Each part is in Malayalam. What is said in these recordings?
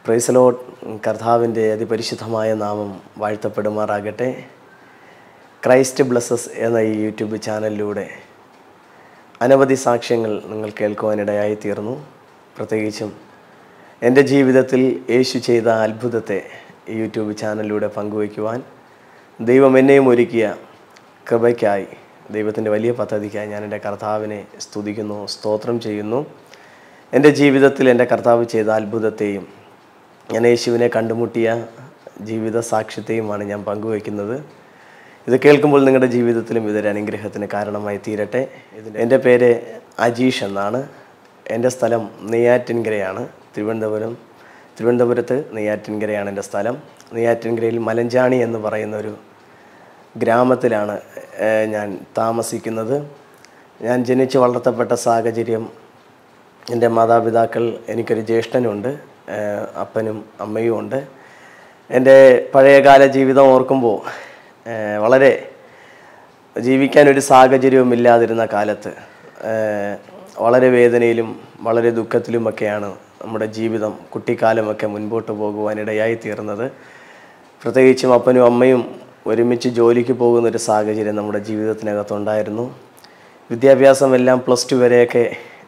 പ്രൈസലോ കർത്താവിൻ്റെ അതിപരിശുദ്ധമായ നാമം വാഴ്ത്തപ്പെടുമാറാകട്ടെ ക്രൈസ്റ്റ് ബ്ലസ്സസ് എന്ന ഈ യൂട്യൂബ് ചാനലിലൂടെ അനവധി സാക്ഷ്യങ്ങൾ നിങ്ങൾ കേൾക്കുവാനിടയായി തീർന്നു പ്രത്യേകിച്ചും എൻ്റെ ജീവിതത്തിൽ യേശു ചെയ്ത അത്ഭുതത്തെ ഈ യൂട്യൂബ് ചാനലിലൂടെ പങ്കുവയ്ക്കുവാൻ ദൈവം എന്നെയും ഒരുക്കിയ കൃപയ്ക്കായി ദൈവത്തിൻ്റെ വലിയ പദ്ധതിക്കായി ഞാൻ എൻ്റെ കർത്താവിനെ സ്തുതിക്കുന്നു സ്തോത്രം ചെയ്യുന്നു എൻ്റെ ജീവിതത്തിൽ എൻ്റെ കർത്താവ് ചെയ്ത അത്ഭുതത്തെയും ഞാൻ യേശുവിനെ കണ്ടുമുട്ടിയ ജീവിത സാക്ഷ്യത്തെയുമാണ് ഞാൻ പങ്കുവയ്ക്കുന്നത് ഇത് കേൾക്കുമ്പോൾ നിങ്ങളുടെ ജീവിതത്തിലും ഇതൊരു അനുഗ്രഹത്തിന് കാരണമായി തീരട്ടെ ഇതിൻ്റെ എൻ്റെ പേര് അജീഷ് എന്നാണ് എൻ്റെ സ്ഥലം നെയ്യാറ്റിൻകരയാണ് തിരുവനന്തപുരം തിരുവനന്തപുരത്ത് നെയ്യാറ്റിൻകരയാണ് എൻ്റെ സ്ഥലം നെയ്യാറ്റിൻകരയിൽ മലഞ്ചാണി എന്ന് പറയുന്ന ഒരു ഗ്രാമത്തിലാണ് ഏഹ്, ഞാൻ താമസിക്കുന്നത് ഞാൻ ജനിച്ച് വളർത്തപ്പെട്ട സാഹചര്യം എൻ്റെ മാതാപിതാക്കൾ എനിക്കൊരു ജ്യേഷ്ഠനുണ്ട് ഏഹ്, അപ്പനും അമ്മയും ഉണ്ട് എൻ്റെ പഴയകാല ജീവിതം ഓർക്കുമ്പോൾ ഏഹ്, വളരെ ജീവിക്കാനൊരു സാഹചര്യവും ഇല്ലാതിരുന്ന കാലത്ത് ഏഹ്, വളരെ വേദനയിലും വളരെ ദുഃഖത്തിലുമൊക്കെയാണ് നമ്മുടെ ജീവിതം കുട്ടിക്കാലമൊക്കെ മുൻപോട്ട് പോകുവാനിടയായി തീർന്നത് പ്രത്യേകിച്ചും അപ്പനും അമ്മയും ഒരുമിച്ച് ജോലിക്ക് പോകുന്ന ഒരു സാഹചര്യം നമ്മുടെ ജീവിതത്തിനകത്തുണ്ടായിരുന്നു വിദ്യാഭ്യാസം എല്ലാം പ്ലസ് ടു വരെയൊക്കെ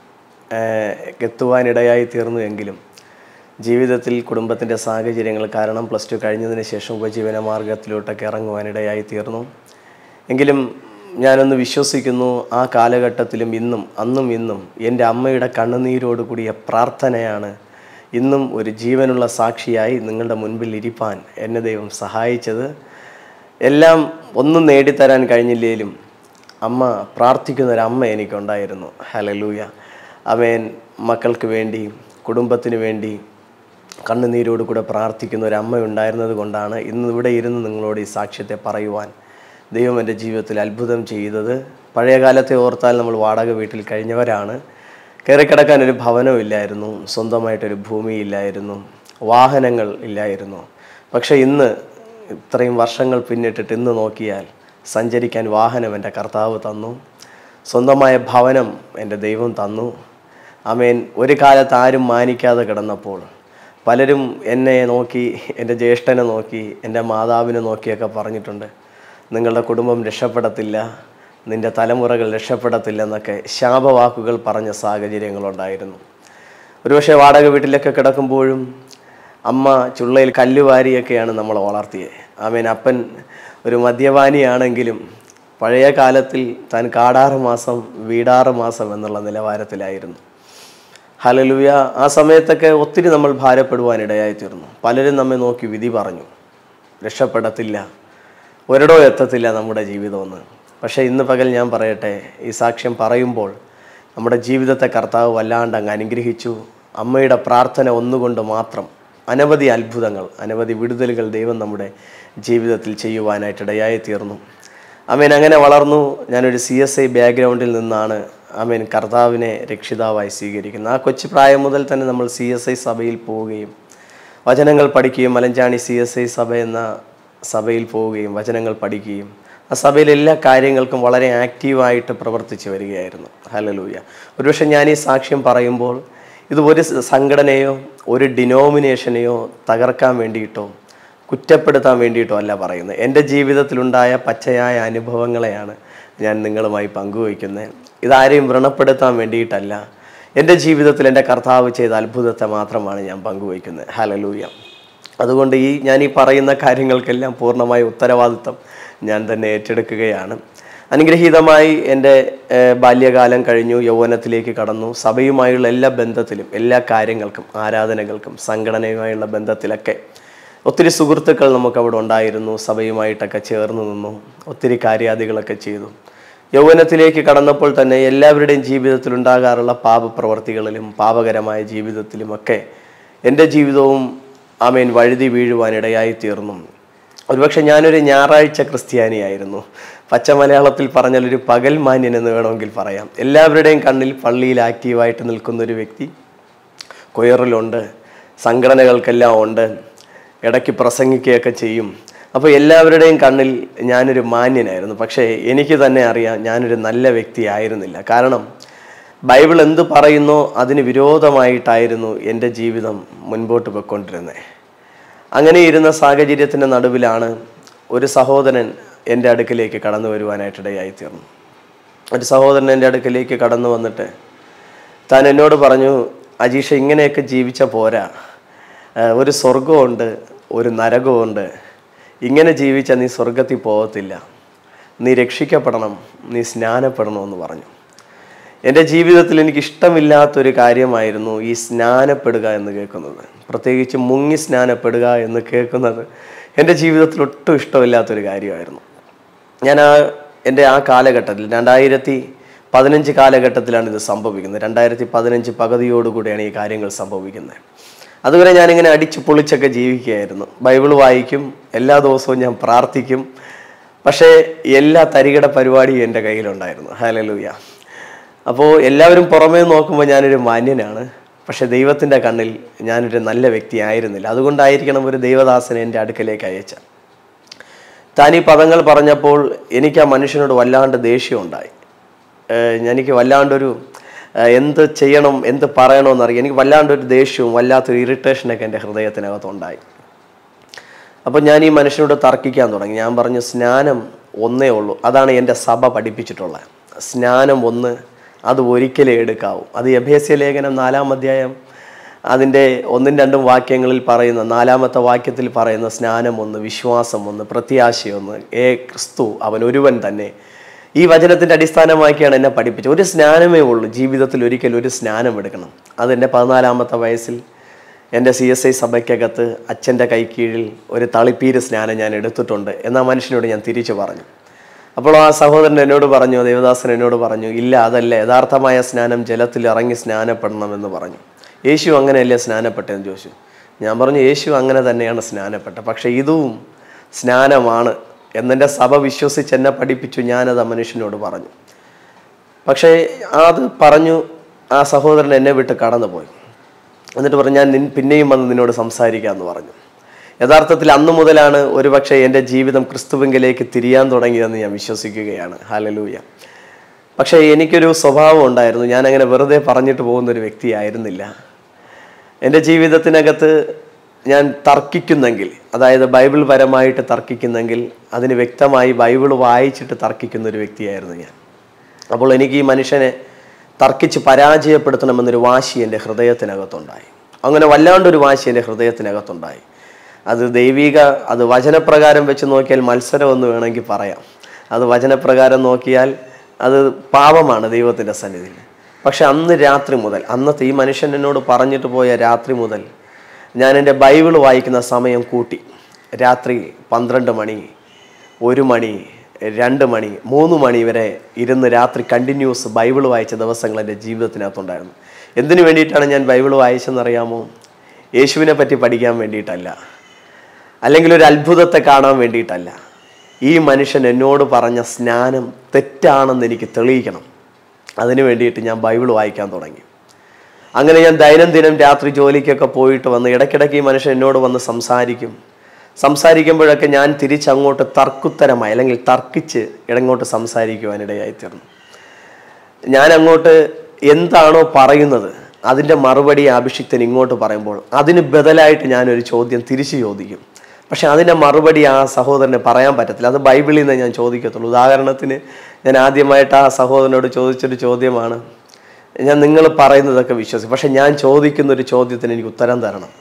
ഏഹ്, എത്തുവാനിടയായി തീർന്നു എങ്കിലും ജീവിതത്തിൽ കുടുംബത്തിൻ്റെ സാഹചര്യങ്ങൾ കാരണം പ്ലസ് ടു കഴിഞ്ഞതിന് ശേഷം ഉപജീവന മാർഗത്തിലോട്ടൊക്കെ ഇറങ്ങുവാനിടയായി തീർന്നു എങ്കിലും ഞാനൊന്ന് വിശ്വസിക്കുന്നു ആ കാലഘട്ടത്തിലും ഇന്നും അന്നും ഇന്നും എൻ്റെ അമ്മയുടെ കണ്ണുനീരോട് കൂടിയ പ്രാർത്ഥനയാണ് ഇന്നും ഒരു ജീവനുള്ള സാക്ഷിയായി നിങ്ങളുടെ മുൻപിൽ ഇരിപ്പാൻ എന്നെ ദൈവം സഹായിച്ചത് എല്ലാം ഒന്നും നേടിത്തരാൻ കഴിഞ്ഞില്ലേലും അമ്മ പ്രാർത്ഥിക്കുന്ന ഒരു അമ്മ എനിക്കുണ്ടായിരുന്നു ഹലലൂയ അവൻ മക്കൾക്ക് വേണ്ടി കുടുംബത്തിന് വേണ്ടി കണ്ണുനീരോട് കൂടെ പ്രാർത്ഥിക്കുന്ന ഒരു അമ്മ ഉണ്ടായിരുന്നത് കൊണ്ടാണ് ഇന്ന് ഇവിടെ ഇരുന്ന് നിങ്ങളോട് ഈ സാക്ഷ്യത്തെ പറയുവാൻ ദൈവം എൻ്റെ ജീവിതത്തിൽ അത്ഭുതം ചെയ്തത് പഴയ കാലത്തെ ഓർത്താൽ നമ്മൾ വാടക വീട്ടിൽ കഴിഞ്ഞവരാണ് കയറിക്കിടക്കാൻ ഒരു ഭവനമില്ലായിരുന്നു സ്വന്തമായിട്ടൊരു ഭൂമിയില്ലായിരുന്നു വാഹനങ്ങൾ ഇല്ലായിരുന്നു പക്ഷേ ഇന്ന് ഇത്രയും വർഷങ്ങൾ പിന്നിട്ടിട്ട് ഇന്ന് നോക്കിയാൽ സഞ്ചരിക്കാൻ വാഹനം എൻ്റെ കർത്താവ് തന്നു സ്വന്തമായ ഭവനം എൻ്റെ ദൈവം തന്നു അമേൻ ഒരു കാലത്ത് ആരും മാനിക്കാതെ കിടന്നപ്പോൾ പലരും എന്നെ നോക്കി എൻ്റെ ജ്യേഷ്ഠനെ നോക്കി എൻ്റെ മാതാവിനെ നോക്കിയൊക്കെ പറഞ്ഞിട്ടുണ്ട് നിങ്ങളുടെ കുടുംബം രക്ഷപ്പെടത്തില്ല നിൻ്റെ തലമുറകൾ രക്ഷപ്പെടത്തില്ല എന്നൊക്കെ ശാപവാക്കുകൾ പറഞ്ഞ സാഹചര്യങ്ങളുണ്ടായിരുന്നു ഒരുപക്ഷെ വാടക വീട്ടിലൊക്കെ കിടക്കുമ്പോഴും അമ്മ ചുള്ളയിൽ കല്ലുവാരിയൊക്കെയാണ് നമ്മളെ വളർത്തിയത് ആമേൻ അപ്പൻ ഒരു മദ്യപാനിയാണെങ്കിലും പഴയ കാലത്തിൽ താൻ കാടാറ് മാസം വീടാറ് മാസം എന്നുള്ള നിലവാരത്തിലായിരുന്നു ഹലലുയ ആ സമയത്തൊക്കെ ഒത്തിരി നമ്മൾ ഭാരപ്പെടുവാനിടയായി തീർന്നു പലരും നമ്മെ നോക്കി വിധി പറഞ്ഞു രക്ഷപ്പെടത്തില്ല ഒരിടോ എത്തത്തില്ല നമ്മുടെ ജീവിതമെന്ന് പക്ഷേ ഇന്ന് പകൽ ഞാൻ പറയട്ടെ ഈ സാക്ഷ്യം പറയുമ്പോൾ നമ്മുടെ ജീവിതത്തെ കർത്താവ് വല്ലാണ്ട് അങ്ങ് അനുഗ്രഹിച്ചു അമ്മയുടെ പ്രാർത്ഥന ഒന്നുകൊണ്ട് മാത്രം അനവധി അത്ഭുതങ്ങൾ അനവധി വിടുതലുകൾ ദൈവം നമ്മുടെ ജീവിതത്തിൽ ചെയ്യുവാനായിട്ട് ഇടയായി തീർന്നു അമേൻ അങ്ങനെ വളർന്നു ഞാനൊരു സി എസ് ഐ ബാക്ക്ഗ്രൗണ്ടിൽ നിന്നാണ് അമേൻ കർത്താവിനെ രക്ഷിതാവായി സ്വീകരിക്കുന്നത് ആ കൊച്ചു പ്രായം മുതൽ തന്നെ നമ്മൾ സി എസ് ഐ സഭയിൽ പോവുകയും വചനങ്ങൾ പഠിക്കുകയും മലഞ്ചാണി സി എസ് ഐ സഭ എന്ന സഭയിൽ പോവുകയും വചനങ്ങൾ പഠിക്കുകയും ആ സഭയിലെ എല്ലാ കാര്യങ്ങൾക്കും വളരെ ആക്റ്റീവായിട്ട് പ്രവർത്തിച്ചു വരികയായിരുന്നു ഹലലൂയ ഒരുപക്ഷെ ഞാൻ ഈ സാക്ഷ്യം പറയുമ്പോൾ ഇത് ഒരു സ- സംഘടനയോ ഒരു ഡിനോമിനേഷനെയോ തകർക്കാൻ വേണ്ടിയിട്ടോ കുറ്റപ്പെടുത്താൻ വേണ്ടിയിട്ടോ അല്ല പറയുന്നത് എൻ്റെ ജീവിതത്തിലുണ്ടായ പച്ചയായ അനുഭവങ്ങളെയാണ് ഞാൻ നിങ്ങളുമായി പങ്കുവയ്ക്കുന്നത് ഇതാരെയും വ്രണപ്പെടുത്താൻ വേണ്ടിയിട്ടല്ല എൻ്റെ ജീവിതത്തിൽ എൻ്റെ കർത്താവ് ചെയ്ത അത്ഭുതത്തെ മാത്രമാണ് ഞാൻ പങ്കുവയ്ക്കുന്നത് ഹലലൂയ അതുകൊണ്ട് ഈ ഞാൻ ഈ പറയുന്ന കാര്യങ്ങൾക്കെല്ലാം പൂർണ്ണമായ ഉത്തരവാദിത്വം ഞാൻ തന്നെ ഏറ്റെടുക്കുകയാണ് അനുഗ്രഹീതമായി എൻ്റെ ഏഹ്, ബാല്യകാലം കഴിഞ്ഞു യൗവനത്തിലേക്ക് കടന്നു സഭയുമായുള്ള എല്ലാ ബന്ധത്തിലും എല്ലാ കാര്യങ്ങൾക്കും ആരാധനകൾക്കും സംഘടനയുമായുള്ള ബന്ധത്തിലൊക്കെ ഒത്തിരി സുഹൃത്തുക്കൾ നമുക്ക് അവിടെ ഉണ്ടായിരുന്നു സഭയുമായിട്ടൊക്കെ ചേർന്ന് നിന്നു ഒത്തിരി കാര്യാദികളൊക്കെ ചെയ്തു യൗവനത്തിലേക്ക് കടന്നപ്പോൾ തന്നെ എല്ലാവരുടെയും ജീവിതത്തിൽ ഉണ്ടാകാറുള്ള പാപപ്രവർത്തികളിലും പാപകരമായ ജീവിതത്തിലുമൊക്കെ എൻ്റെ ജീവിതവും ആമേൻ വഴുതി വീഴുവാനിടയായി തീർന്നു ഒരുപക്ഷെ ഞാനൊരു ഞായറാഴ്ച ക്രിസ്ത്യാനിയായിരുന്നു പച്ച മലയാളത്തിൽ പറഞ്ഞാൽ ഒരു പകൽ മാന്യൻ എന്ന് വേണമെങ്കിൽ പറയാം എല്ലാവരുടെയും കണ്ണിൽ പള്ളിയിൽ ആക്റ്റീവായിട്ട് നിൽക്കുന്ന ഒരു വ്യക്തി കൊയറിലുണ്ട് സംഘടനകൾക്കെല്ലാം ഉണ്ട് ഇടയ്ക്ക് പ്രസംഗിക്കുകയൊക്കെ ചെയ്യും അപ്പോൾ എല്ലാവരുടെയും കണ്ണിൽ ഞാനൊരു മാന്യനായിരുന്നു പക്ഷേ എനിക്ക് തന്നെ അറിയാം ഞാനൊരു നല്ല വ്യക്തി ആയിരുന്നില്ല കാരണം ബൈബിൾ എന്ത് പറയുന്നോ അതിന് വിരോധമായിട്ടായിരുന്നു എൻ്റെ ജീവിതം മുൻപോട്ട് പോയിക്കൊണ്ടിരുന്നത് അങ്ങനെ ഇരുന്ന സാഹചര്യത്തിൻ്റെ നടുവിലാണ് ഒരു സഹോദരൻ എൻ്റെ അടുക്കിലേക്ക് കടന്നു വരുവാനായിട്ടിടയായി തീർന്നു ഒരു സഹോദരൻ എൻ്റെ അടുക്കിലേക്ക് കടന്നു വന്നിട്ട് താൻ എന്നോട് പറഞ്ഞു അജീഷ ഇങ്ങനെയൊക്കെ ജീവിച്ച പോരാ ഏഹ് ഒരു സ്വർഗമുണ്ട് ഒരു നരകമുണ്ട് ഇങ്ങനെ ജീവിച്ച നീ സ്വർഗത്തിൽ പോകത്തില്ല നീ രക്ഷിക്കപ്പെടണം നീ സ്നാനപ്പെടണമെന്ന് പറഞ്ഞു എൻ്റെ ജീവിതത്തിൽ എനിക്ക് ഇഷ്ടമില്ലാത്തൊരു കാര്യമായിരുന്നു ഈ സ്നാനപ്പെടുക എന്ന് കേൾക്കുന്നത് പ്രത്യേകിച്ച് മുങ്ങി സ്നാനപ്പെടുക എന്ന് കേൾക്കുന്നത് എൻ്റെ ജീവിതത്തിൽ ഒട്ടും ഇഷ്ടമില്ലാത്തൊരു കാര്യമായിരുന്നു ഞാൻ ആ എൻ്റെ ആ കാലഘട്ടത്തിൽ രണ്ടായിരത്തി പതിനഞ്ച് കാലഘട്ടത്തിലാണ് ഇത് സംഭവിക്കുന്നത് രണ്ടായിരത്തി പതിനഞ്ച് പകുതിയോടുകൂടിയാണ് ഈ കാര്യങ്ങൾ സംഭവിക്കുന്നത് അതുവരെ ഞാനിങ്ങനെ അടിച്ചു പൊളിച്ചൊക്കെ ജീവിക്കുകയായിരുന്നു ബൈബിൾ വായിക്കും എല്ലാ ദിവസവും ഞാൻ പ്രാർത്ഥിക്കും പക്ഷേ എല്ലാ തരികിട പരിപാടിയും എൻ്റെ കയ്യിലുണ്ടായിരുന്നു ഹാലലൂയ അപ്പോൾ എല്ലാവരും പുറമേ നോക്കുമ്പോൾ ഞാനൊരു മാന്യനാണ് പക്ഷെ ദൈവത്തിൻ്റെ കണ്ണിൽ ഞാനൊരു നല്ല വ്യക്തി ആയിരുന്നില്ല അതുകൊണ്ടായിരിക്കണം ഒരു ദൈവദാസനെ എൻ്റെ അടുക്കലേക്ക് അയച്ച താൻ ഈ പദങ്ങൾ പറഞ്ഞപ്പോൾ എനിക്ക് ആ മനുഷ്യനോട് വല്ലാണ്ട് ദേഷ്യമുണ്ടായി ഏഹ് എനിക്ക് വല്ലാണ്ടൊരു ഏഹ് എന്ത് ചെയ്യണം എന്ത് പറയണമെന്നറിയാം എനിക്ക് വല്ലാണ്ടൊരു ദേഷ്യവും വല്ലാത്തൊരു ഇറിറ്റേഷനൊക്കെ എൻ്റെ ഹൃദയത്തിനകത്തുണ്ടായി അപ്പോൾ ഞാൻ ഈ മനുഷ്യനോട് തർക്കിക്കാൻ തുടങ്ങി ഞാൻ പറഞ്ഞു സ്നാനം ഒന്നേ ഉള്ളൂ അതാണ് എൻ്റെ സഭ പഠിപ്പിച്ചിട്ടുള്ളത് സ്നാനം ഒന്ന് അത് ഒരിക്കലേ എടുക്കാവൂ അത് എഭേസ്യ ലേഖനം നാലാം അധ്യായം അതിൻ്റെ ഒന്നും രണ്ടും വാക്യങ്ങളിൽ പറയുന്ന നാലാമത്തെ വാക്യത്തിൽ പറയുന്ന സ്നാനം ഒന്ന് വിശ്വാസം ഒന്ന് പ്രത്യാശയൊന്ന് ഏ ക്രിസ്തു അവൻ ഒരുവൻ തന്നെ ഈ വചനത്തിൻ്റെ അടിസ്ഥാനമാക്കിയാണ് എന്നെ പഠിപ്പിച്ചത് ഒരു സ്നാനമേ ഉള്ളൂ ജീവിതത്തിൽ ഒരിക്കൽ ഒരു സ്നാനം എടുക്കണം അതെൻ്റെ പതിനാലാമത്തെ വയസ്സിൽ എൻ്റെ സി എസ് ഐ സഭയ്ക്കകത്ത് അച്ഛൻ്റെ കൈക്കീഴിൽ ഒരു തളിപ്പീര് സ്നാനം ഞാൻ എടുത്തിട്ടുണ്ട് എന്നാ മനുഷ്യനോട് ഞാൻ തിരിച്ചു പറഞ്ഞു അപ്പോൾ ആ സഹോദരൻ എന്നോട് പറഞ്ഞു ദേവദാസൻ എന്നോട് പറഞ്ഞു ഇല്ല അതല്ല യഥാർത്ഥമായ സ്നാനം ജലത്തിൽ ഇറങ്ങി സ്നാനപ്പെടണമെന്ന് പറഞ്ഞു യേശു അങ്ങനെയല്ലേ സ്നാനപ്പെട്ടതെന്ന് ചോദിച്ചു ഞാൻ പറഞ്ഞു യേശു അങ്ങനെ തന്നെയാണ് സ്നാനപ്പെട്ടത് പക്ഷേ ഇതും സ്നാനമാണ് എന്നെൻ്റെ സഭ വിശ്വസിച്ച് എന്നെ പഠിപ്പിച്ചു ഞാനത് ആ മനുഷ്യനോട് പറഞ്ഞു പക്ഷേ അത് പറഞ്ഞു ആ സഹോദരൻ എന്നെ വിട്ട് കടന്നുപോയി എന്നിട്ട് പറഞ്ഞു ഞാൻ നിൻ പിന്നെയും വന്ന് നിന്നോട് സംസാരിക്കാമെന്ന് പറഞ്ഞു യഥാർത്ഥത്തിൽ അന്നു മുതലാണ് ഒരുപക്ഷെ എൻ്റെ ജീവിതം ക്രിസ്തുവിങ്കിലേക്ക് തിരിയാൻ തുടങ്ങിയതെന്ന് ഞാൻ വിശ്വസിക്കുകയാണ് ഹാലലൂയ പക്ഷേ എനിക്കൊരു സ്വഭാവം ഉണ്ടായിരുന്നു ഞാൻ അങ്ങനെ വെറുതെ പറഞ്ഞിട്ട് പോകുന്ന ഒരു വ്യക്തിയായിരുന്നില്ല എൻ്റെ ജീവിതത്തിനകത്ത് ഞാൻ തർക്കിക്കുന്നെങ്കിൽ അതായത് ബൈബിൾ പരമായിട്ട് തർക്കിക്കുന്നെങ്കിൽ അതിന് വ്യക്തമായി ബൈബിൾ വായിച്ചിട്ട് തർക്കിക്കുന്ന ഒരു വ്യക്തിയായിരുന്നു ഞാൻ അപ്പോൾ എനിക്ക് ഈ മനുഷ്യനെ തർക്കിച്ച് പരാജയപ്പെടുത്തണമെന്നൊരു വാശി എൻ്റെ ഹൃദയത്തിനകത്തുണ്ടായി അങ്ങനെ വല്ലാണ്ടൊരു വാശി എൻ്റെ ഹൃദയത്തിനകത്തുണ്ടായി അത് ദൈവിക അത് വചനപ്രകാരം വെച്ച് നോക്കിയാൽ മത്സരം എന്ന് വേണമെങ്കിൽ പറയാം അത് വചനപ്രകാരം നോക്കിയാൽ അത് പാപമാണ് ദൈവത്തിൻ്റെ സന്നിധിയിൽ പക്ഷെ അന്ന് രാത്രി മുതൽ അന്നത്തെ ഈ മനുഷ്യൻ എന്നോട് പറഞ്ഞിട്ട് പോയ രാത്രി മുതൽ ഞാൻ എൻ്റെ ബൈബിൾ വായിക്കുന്ന സമയം കൂട്ടി രാത്രി പന്ത്രണ്ട് മണി ഒരു മണി രണ്ട് മണി മൂന്ന് മണി വരെ ഇരുന്ന് രാത്രി കണ്ടിന്യൂസ് ബൈബിൾ വായിച്ച ദിവസങ്ങൾ എൻ്റെ ജീവിതത്തിനകത്തുണ്ടായിരുന്നു എന്തിനു വേണ്ടിയിട്ടാണ് ഞാൻ ബൈബിൾ വായിച്ചെന്നറിയാമോ യേശുവിനെ പറ്റി പഠിക്കാൻ വേണ്ടിയിട്ടല്ല അല്ലെങ്കിൽ ഒരു അത്ഭുതത്തെ കാണാൻ വേണ്ടിയിട്ടല്ല ഈ മനുഷ്യൻ എന്നോട് പറഞ്ഞ സ്നാനം തെറ്റാണെന്ന് എനിക്ക് തെളിയിക്കണം അതിനു വേണ്ടിയിട്ട് ഞാൻ ബൈബിൾ വായിക്കാൻ തുടങ്ങി അങ്ങനെ ഞാൻ ദൈനംദിനം രാത്രി ജോലിക്കൊക്കെ പോയിട്ട് വന്ന് ഇടയ്ക്കിടയ്ക്ക് ഈ മനുഷ്യൻ എന്നോട് വന്ന് സംസാരിക്കും സംസാരിക്കുമ്പോഴൊക്കെ ഞാൻ തിരിച്ചങ്ങോട്ട് തർക്കുത്തരമായി അല്ലെങ്കിൽ തർക്കിച്ച് ഇടങ്ങോട്ട് സംസാരിക്കുവാനിടയായിത്തീർന്നു ഞാൻ അങ്ങോട്ട് എന്താണോ പറയുന്നത് അതിൻ്റെ മറുപടി അഭിഷിക്തൻ ഇങ്ങോട്ട് പറയുമ്പോൾ അതിന് ബദലായിട്ട് ഞാനൊരു ചോദ്യം തിരിച്ചു ചോദിക്കും പക്ഷെ അതിൻ്റെ മറുപടി ആ സഹോദരന് പറയാൻ പറ്റത്തില്ല അത് ബൈബിളിൽ നിന്ന് ഞാൻ ചോദിക്കത്തുള്ളൂ ഉദാഹരണത്തിന് ഞാൻ ആദ്യമായിട്ട് ആ സഹോദരനോട് ചോദിച്ചൊരു ചോദ്യമാണ് ഞാൻ നിങ്ങൾ പറയുന്നതൊക്കെ വിശ്വസിക്കും പക്ഷെ ഞാൻ ചോദിക്കുന്ന ഒരു ചോദ്യത്തിന് എനിക്ക് ഉത്തരം തരണം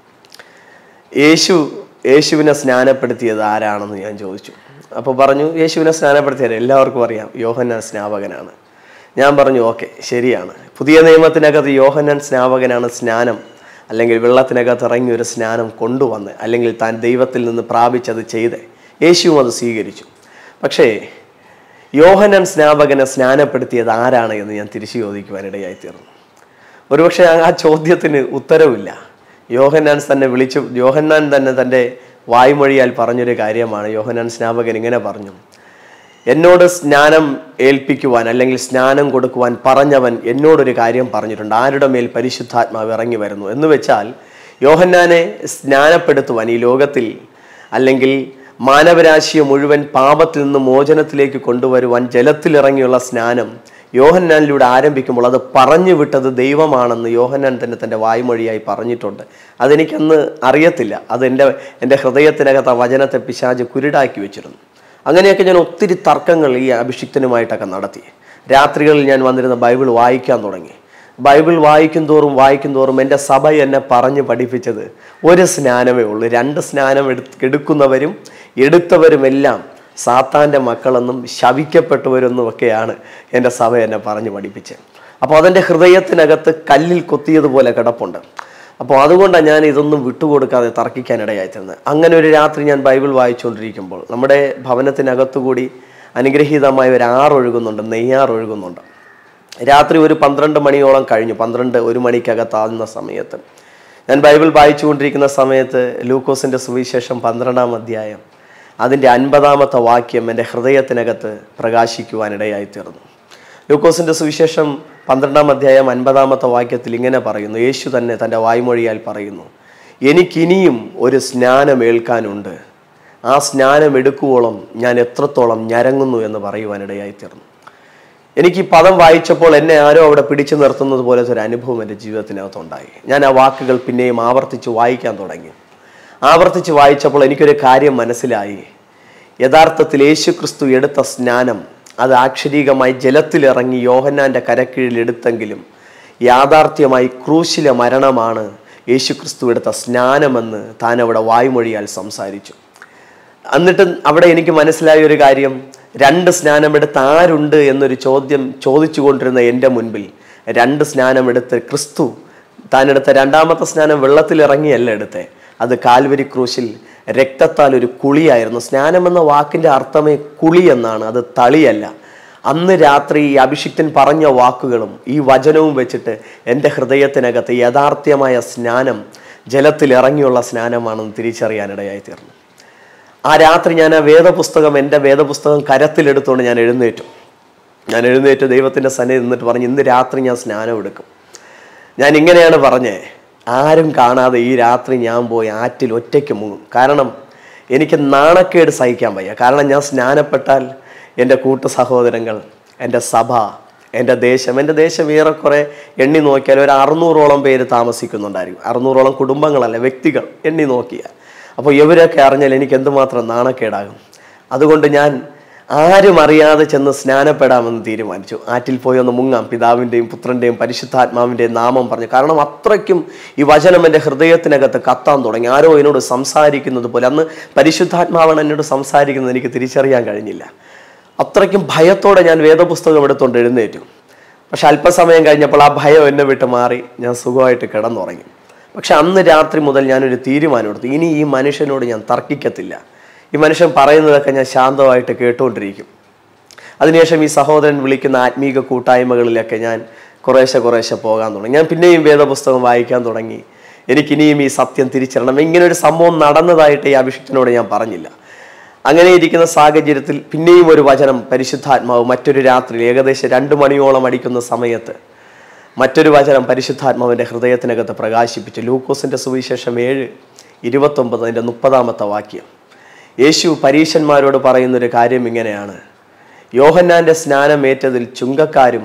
യേശു യേശുവിനെ സ്നാനപ്പെടുത്തിയത് ആരാണെന്ന് ഞാൻ ചോദിച്ചു അപ്പോൾ പറഞ്ഞു യേശുവിനെ സ്നാനപ്പെടുത്തിയത് എല്ലാവർക്കും അറിയാം യോഹന്നാൻ സ്നാപകനാണ് ഞാൻ പറഞ്ഞു ഓക്കെ ശരിയാണ് പുതിയ നിയമത്തിനകത്ത് യോഹന്നാൻ സ്നാപകനാണ് സ്നാനം അല്ലെങ്കിൽ വെള്ളത്തിനകത്ത് ഇറങ്ങി ഒരു സ്നാനം കൊണ്ടുവന്ന് അല്ലെങ്കിൽ താൻ ദൈവത്തിൽ നിന്ന് പ്രാപിച്ചത് ചെയ്ത് യേശുവും അത് സ്വീകരിച്ചു പക്ഷേ യോഹന്നാൻ സ്നാപകനെ സ്നാനപ്പെടുത്തിയത് ആരാണ് എന്ന് ഞാൻ തിരിച്ചു ചോദിക്കുവാനിടയായി തീർന്നു ഒരുപക്ഷെ ആ ചോദ്യത്തിന് ഉത്തരവില്ല യോഹന്നാൻ തന്നെ വിളിച്ചു യോഹന്നാൻ തന്നെ തൻ്റെ വായ്മൊഴിയാൽ പറഞ്ഞൊരു കാര്യമാണ് യോഹന്നാൻ സ്നാപകൻ ഇങ്ങനെ പറഞ്ഞു എന്നോട് സ്നാനം ഏൽപ്പിക്കുവാൻ അല്ലെങ്കിൽ സ്നാനം കൊടുക്കുവാൻ പറഞ്ഞവൻ എന്നോടൊരു കാര്യം പറഞ്ഞിട്ടുണ്ട് ആരുടെ മേൽ പരിശുദ്ധാത്മാവ് ഇറങ്ങി വരുന്നു എന്ന് വെച്ചാൽ യോഹന്നാനെ സ്നാനപ്പെടുത്തുവാൻ ഈ ലോകത്തിൽ അല്ലെങ്കിൽ മാനവരാശിയെ മുഴുവൻ പാപത്തിൽ നിന്ന് മോചനത്തിലേക്ക് കൊണ്ടുവരുവാൻ ജലത്തിലിറങ്ങിയുള്ള സ്നാനം യോഹന്നാനിലൂടെ ആരംഭിക്കുമ്പോൾ അത് പറഞ്ഞു വിട്ടത് ദൈവമാണെന്ന് യോഹന്നാൻ തന്നെ തൻ്റെ വായ്മൊഴിയായി പറഞ്ഞിട്ടുണ്ട് അതെനിക്കന്ന് അറിയത്തില്ല അത് എൻ്റെ എൻ്റെ ഹൃദയത്തിനകത്ത് ആ വചനത്തെ പിശാജ് കുരുടാക്കി വെച്ചിരുന്നു അങ്ങനെയൊക്കെ ഞാൻ ഒത്തിരി തർക്കങ്ങൾ ഈ അഭിഷിക്തനുമായിട്ടൊക്കെ നടത്തി രാത്രികളിൽ ഞാൻ വന്നിരുന്ന ബൈബിൾ വായിക്കാൻ തുടങ്ങി ബൈബിൾ വായിക്കും തോറും വായിക്കും തോറും എൻ്റെ സഭ എന്നെ പറഞ്ഞ് പഠിപ്പിച്ചത് ഒരു സ്നാനമേ ഉള്ളൂ രണ്ട് സ്നാനം എടു എടുക്കുന്നവരും എടുത്തവരുമെല്ലാം സാത്താൻ്റെ മക്കളെന്നും ശവിക്കപ്പെട്ടവരെന്നും ഒക്കെയാണ് എൻ്റെ സഭ എന്നെ പറഞ്ഞ് പഠിപ്പിച്ചത് അപ്പോൾ അതെൻ്റെ ഹൃദയത്തിനകത്ത് കല്ലിൽ കൊത്തിയതുപോലെ കിടപ്പുണ്ട് അപ്പോൾ അതുകൊണ്ടാണ് ഞാൻ ഇതൊന്നും വിട്ടുകൊടുക്കാതെ തർക്കിക്കാനിടയായിത്തീർന്നത് അങ്ങനെ ഒരു രാത്രി ഞാൻ ബൈബിൾ വായിച്ചുകൊണ്ടിരിക്കുമ്പോൾ നമ്മുടെ ഭവനത്തിനകത്തുകൂടി അനുഗ്രഹീതമായ ഒരു ആറൊഴുകുന്നുണ്ട് നെയ്യാറൊഴുകുന്നുണ്ട് രാത്രി ഒരു പന്ത്രണ്ട് മണിയോളം കഴിഞ്ഞു പന്ത്രണ്ട് ഒരു മണിക്കകത്താകുന്ന സമയത്ത് ഞാൻ ബൈബിൾ വായിച്ചുകൊണ്ടിരിക്കുന്ന സമയത്ത് ലൂക്കോസിൻ്റെ സുവിശേഷം പന്ത്രണ്ടാം അധ്യായം അതിൻ്റെ അൻപതാമത്തെ വാക്യം എൻ്റെ ഹൃദയത്തിനകത്ത് പ്രകാശിക്കുവാനിടയായി തീർന്നു ലൂക്കോസിൻ്റെ സുവിശേഷം പന്ത്രണ്ടാം അധ്യായം അൻപതാമത്തെ വാക്യത്തിൽ ഇങ്ങനെ പറയുന്നു യേശു തന്നെ തൻ്റെ വായ്മൊഴിയാൽ പറയുന്നു എനിക്കിനിയും ഒരു സ്നാനം ഏൽക്കാനുണ്ട് ആ സ്നാനം എടുക്കുവോളം ഞാൻ എത്രത്തോളം ഞരങ്ങുന്നു എന്ന് പറയുവാനിടയായി തീർന്നു എനിക്ക് ഈ പദം വായിച്ചപ്പോൾ എന്നെ ആരോ അവിടെ പിടിച്ചു നിർത്തുന്നത് പോലത്തെ ഒരു അനുഭവം എൻ്റെ ജീവിതത്തിനകത്തുണ്ടായി ഞാൻ ആ വാക്കുകൾ പിന്നെയും ആവർത്തിച്ച് വായിക്കാൻ തുടങ്ങി ആവർത്തിച്ച് വായിച്ചപ്പോൾ എനിക്കൊരു കാര്യം മനസ്സിലായി യഥാർത്ഥത്തിൽ യേശു ക്രിസ്തു എടുത്ത സ്നാനം അത് ആക്ഷരീകമായി ജലത്തിലിറങ്ങി യോഹന്നാൻ്റെ കരക്കീഴിൽ എടുത്തെങ്കിലും യാഥാർത്ഥ്യമായി ക്രൂശിലെ മരണമാണ് യേശു ക്രിസ്തു എടുത്ത സ്നാനമെന്ന് താൻ അവിടെ വായ്മൊഴിയാൽ സംസാരിച്ചു എന്നിട്ട് അവിടെ എനിക്ക് മനസ്സിലായ ഒരു കാര്യം രണ്ട് സ്നാനമെടുത്ത് ആരുണ്ട് എന്നൊരു ചോദ്യം ചോദിച്ചുകൊണ്ടിരുന്ന എൻ്റെ മുൻപിൽ രണ്ട് സ്നാനമെടുത്ത് ക്രിസ്തു താൻ എടുത്ത രണ്ടാമത്തെ സ്നാനം വെള്ളത്തിലിറങ്ങിയല്ല എടുത്തേ അത് കാൽവരി ക്രൂശിൽ രക്തത്താൽ ഒരു കുളിയായിരുന്നു സ്നാനം എന്ന വാക്കിൻ്റെ അർത്ഥമേ കുളി എന്നാണ് അത് തളിയല്ല അന്ന് രാത്രി ഈ അഭിഷിക്തൻ പറഞ്ഞ വാക്കുകളും ഈ വചനവും വെച്ചിട്ട് എൻ്റെ ഹൃദയത്തിനകത്ത് യഥാർത്ഥ്യമായ സ്നാനം ജലത്തിൽ ഇറങ്ങിയുള്ള സ്നാനമാണെന്ന് തിരിച്ചറിയാനിടയായി തീർന്നു ആ രാത്രി ഞാൻ ആ വേദപുസ്തകം എൻ്റെ വേദപുസ്തകം കരത്തിലെടുത്തുകൊണ്ട് ഞാൻ എഴുന്നേറ്റു ഞാൻ എഴുന്നേറ്റ് ദൈവത്തിൻ്റെ സന്നിധി നിന്നിട്ട് പറഞ്ഞു ഇന്ന് രാത്രി ഞാൻ സ്നാനം എടുക്കും ഞാൻ ഇങ്ങനെയാണ് പറഞ്ഞേ ആരും കാണാതെ ഈ രാത്രി ഞാൻ പോയി ആറ്റിൽ ഒറ്റയ്ക്ക് മുങ്ങും കാരണം എനിക്ക് നാണക്കേട് സഹിക്കാൻ വയ്യ കാരണം ഞാൻ സ്നാനപ്പെട്ടാൽ എൻ്റെ കൂട്ടു സഹോദരങ്ങൾ എൻ്റെ സഭ എൻ്റെ ദേശം എൻ്റെ ദേശം ഏറെക്കുറെ എണ്ണി നോക്കിയാൽ ഒരു അറുന്നൂറോളം പേര് താമസിക്കുന്നുണ്ടായിരിക്കും അറുന്നൂറോളം കുടുംബങ്ങളല്ല വ്യക്തികൾ എണ്ണി നോക്കിയാൽ അപ്പോൾ ഇവരൊക്കെ അറിഞ്ഞാൽ എനിക്ക് എന്തുമാത്രം നാണക്കേടാകും അതുകൊണ്ട് ഞാൻ ആരും അറിയാതെ ചെന്ന് സ്നാനപ്പെടാമെന്ന് തീരുമാനിച്ചു ആറ്റിൽ പോയി ഒന്ന് മുങ്ങാം പിതാവിൻ്റെയും പുത്രൻ്റെയും പരിശുദ്ധാത്മാവിൻ്റെയും നാമം പറഞ്ഞു കാരണം അത്രയ്ക്കും ഈ വചനം എൻ്റെ ഹൃദയത്തിനകത്ത് കത്താൻ തുടങ്ങി ആരോ എന്നോട് സംസാരിക്കുന്നത് പോലെ അന്ന് പരിശുദ്ധാത്മാവാണ് എന്നോട് സംസാരിക്കുന്നത് എനിക്ക് തിരിച്ചറിയാൻ കഴിഞ്ഞില്ല അത്രയ്ക്കും ഭയത്തോടെ ഞാൻ വേദപുസ്തകം എടുത്തുകൊണ്ട് എഴുന്നേറ്റു പക്ഷെ അല്പസമയം കഴിഞ്ഞപ്പോൾ ആ ഭയം എന്നെ വിട്ട് മാറി ഞാൻ സുഖമായിട്ട് കിടന്നുറങ്ങി പക്ഷെ അന്ന് രാത്രി മുതൽ ഞാനൊരു തീരുമാനം എടുത്തു ഇനി ഈ മനുഷ്യനോട് ഞാൻ തർക്കിക്കത്തില്ല ഈ മനുഷ്യൻ പറയുന്നതൊക്കെ ഞാൻ ശാന്തമായിട്ട് കേട്ടുകൊണ്ടിരിക്കും അതിനുശേഷം ഈ സഹോദരൻ വിളിക്കുന്ന ആത്മീക കൂട്ടായ്മകളിലൊക്കെ ഞാൻ കുറേശ്ശെ കുറേശ്ശെ പോകാൻ തുടങ്ങി ഞാൻ പിന്നെയും വേദപുസ്തകം വായിക്കാൻ തുടങ്ങി എനിക്കിനിയും ഈ സത്യം തിരിച്ചറിയണം ഇങ്ങനെ ഒരു സംഭവം നടന്നതായിട്ട് ഈ അഭിഷിക്തനോട് ഞാൻ പറഞ്ഞില്ല അങ്ങനെ ഇരിക്കുന്ന സാഹചര്യത്തിൽ പിന്നെയും ഒരു വചനം പരിശുദ്ധാത്മാവ് മറ്റൊരു രാത്രി ഏകദേശം രണ്ട് മണിയോളം അടിക്കുന്ന സമയത്ത് മറ്റൊരു വചനം പരിശുദ്ധാത്മാവിൻ്റെ ഹൃദയത്തിനകത്ത് പ്രകാശിപ്പിച്ചു ലൂക്കോസിൻ്റെ സുവിശേഷം ഏഴ് ഇരുപത്തൊമ്പത് അതിൻ്റെ മുപ്പതാമത്തെ വാക്യം യേശു പരീശന്മാരോട് പറയുന്നൊരു കാര്യം ഇങ്ങനെയാണ് യോഹന്നാൻ്റെ സ്നാനമേറ്റതിൽ ചുങ്കക്കാരും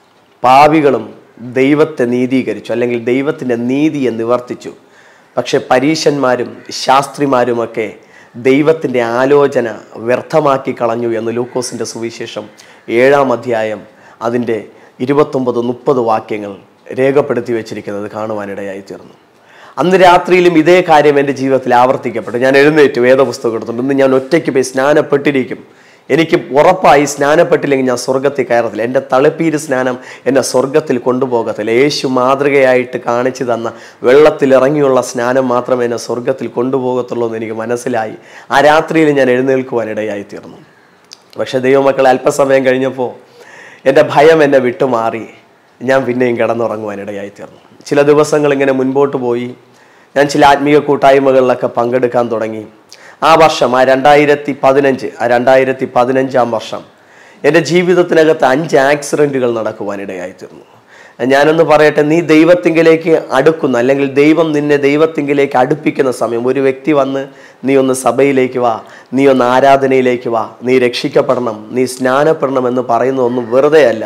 പാവികളും ദൈവത്തെ നീതീകരിച്ചു അല്ലെങ്കിൽ ദൈവത്തിൻ്റെ നീതിയെ നിവർത്തിച്ചു പക്ഷെ പരീശന്മാരും ശാസ്ത്രിമാരുമൊക്കെ ദൈവത്തിൻ്റെ ആലോചന വ്യർത്ഥമാക്കി കളഞ്ഞു എന്ന് ലൂക്കോസിൻ്റെ സുവിശേഷം ഏഴാം അധ്യായം അതിൻ്റെ ഇരുപത്തൊമ്പത് മുപ്പത് വാക്യങ്ങൾ രേഖപ്പെടുത്തി വെച്ചിരിക്കുന്നത് കാണുവാനിടയായി തീർന്നു അന്ന് രാത്രിയിലും ഇതേ കാര്യം എൻ്റെ ജീവിതത്തിൽ ആവർത്തിക്കപ്പെട്ടു ഞാൻ എഴുന്നേറ്റ് വേദപുസ്തകം എടുത്തുണ്ട് ഇന്ന് ഞാൻ ഒറ്റയ്ക്ക് പോയി സ്നാനപ്പെട്ടിരിക്കും എനിക്ക് ഉറപ്പായി സ്നാനപ്പെട്ടില്ലെങ്കിൽ ഞാൻ സ്വർഗത്തിൽ കയറത്തില്ല എൻ്റെ തളിപ്പീര് സ്നാനം എന്നെ സ്വർഗത്തിൽ കൊണ്ടുപോകത്തില്ല യേശു മാതൃകയായിട്ട് കാണിച്ചു തന്ന വെള്ളത്തിൽ ഇറങ്ങിയുള്ള സ്നാനം മാത്രമേ എന്നെ സ്വർഗത്തിൽ കൊണ്ടുപോകത്തുള്ളൂ എന്ന് എനിക്ക് മനസ്സിലായി ആ രാത്രിയിൽ ഞാൻ എഴുന്നേൽക്കുവാനിടയായി തീർന്നു പക്ഷെ ദൈവമക്കളെ അല്പസമയം കഴിഞ്ഞപ്പോൾ എൻ്റെ ഭയം എന്നെ വിട്ടുമാറി ഞാൻ പിന്നെയും കിടന്നുറങ്ങുവാനിടയായി തീർന്നു ചില ദിവസങ്ങൾ ഇങ്ങനെ മുൻപോട്ട് പോയി ഞാൻ ചില ആത്മീയ കൂട്ടായ്മകളിലൊക്കെ പങ്കെടുക്കാൻ തുടങ്ങി ആ വർഷം ആ രണ്ടായിരത്തി പതിനഞ്ച് ആ രണ്ടായിരത്തി പതിനഞ്ചാം വർഷം എൻ്റെ ജീവിതത്തിനകത്ത് അഞ്ച് ആക്സിഡൻറ്റുകൾ നടക്കുവാനിടയായി തീർന്നു ഞാനൊന്ന് പറയട്ടെ നീ ദൈവത്തിങ്കിലേക്ക് അടുക്കുന്ന അല്ലെങ്കിൽ ദൈവം നിന്നെ ദൈവത്തിങ്കിലേക്ക് അടുപ്പിക്കുന്ന സമയം ഒരു വ്യക്തി വന്ന് നീ ഒന്ന് സഭയിലേക്ക് വാ നീ ഒന്ന് ആരാധനയിലേക്ക് വാ നീ രക്ഷിക്കപ്പെടണം നീ സ്നാനപ്പെടണം എന്ന് പറയുന്നതൊന്നും വെറുതെ അല്ല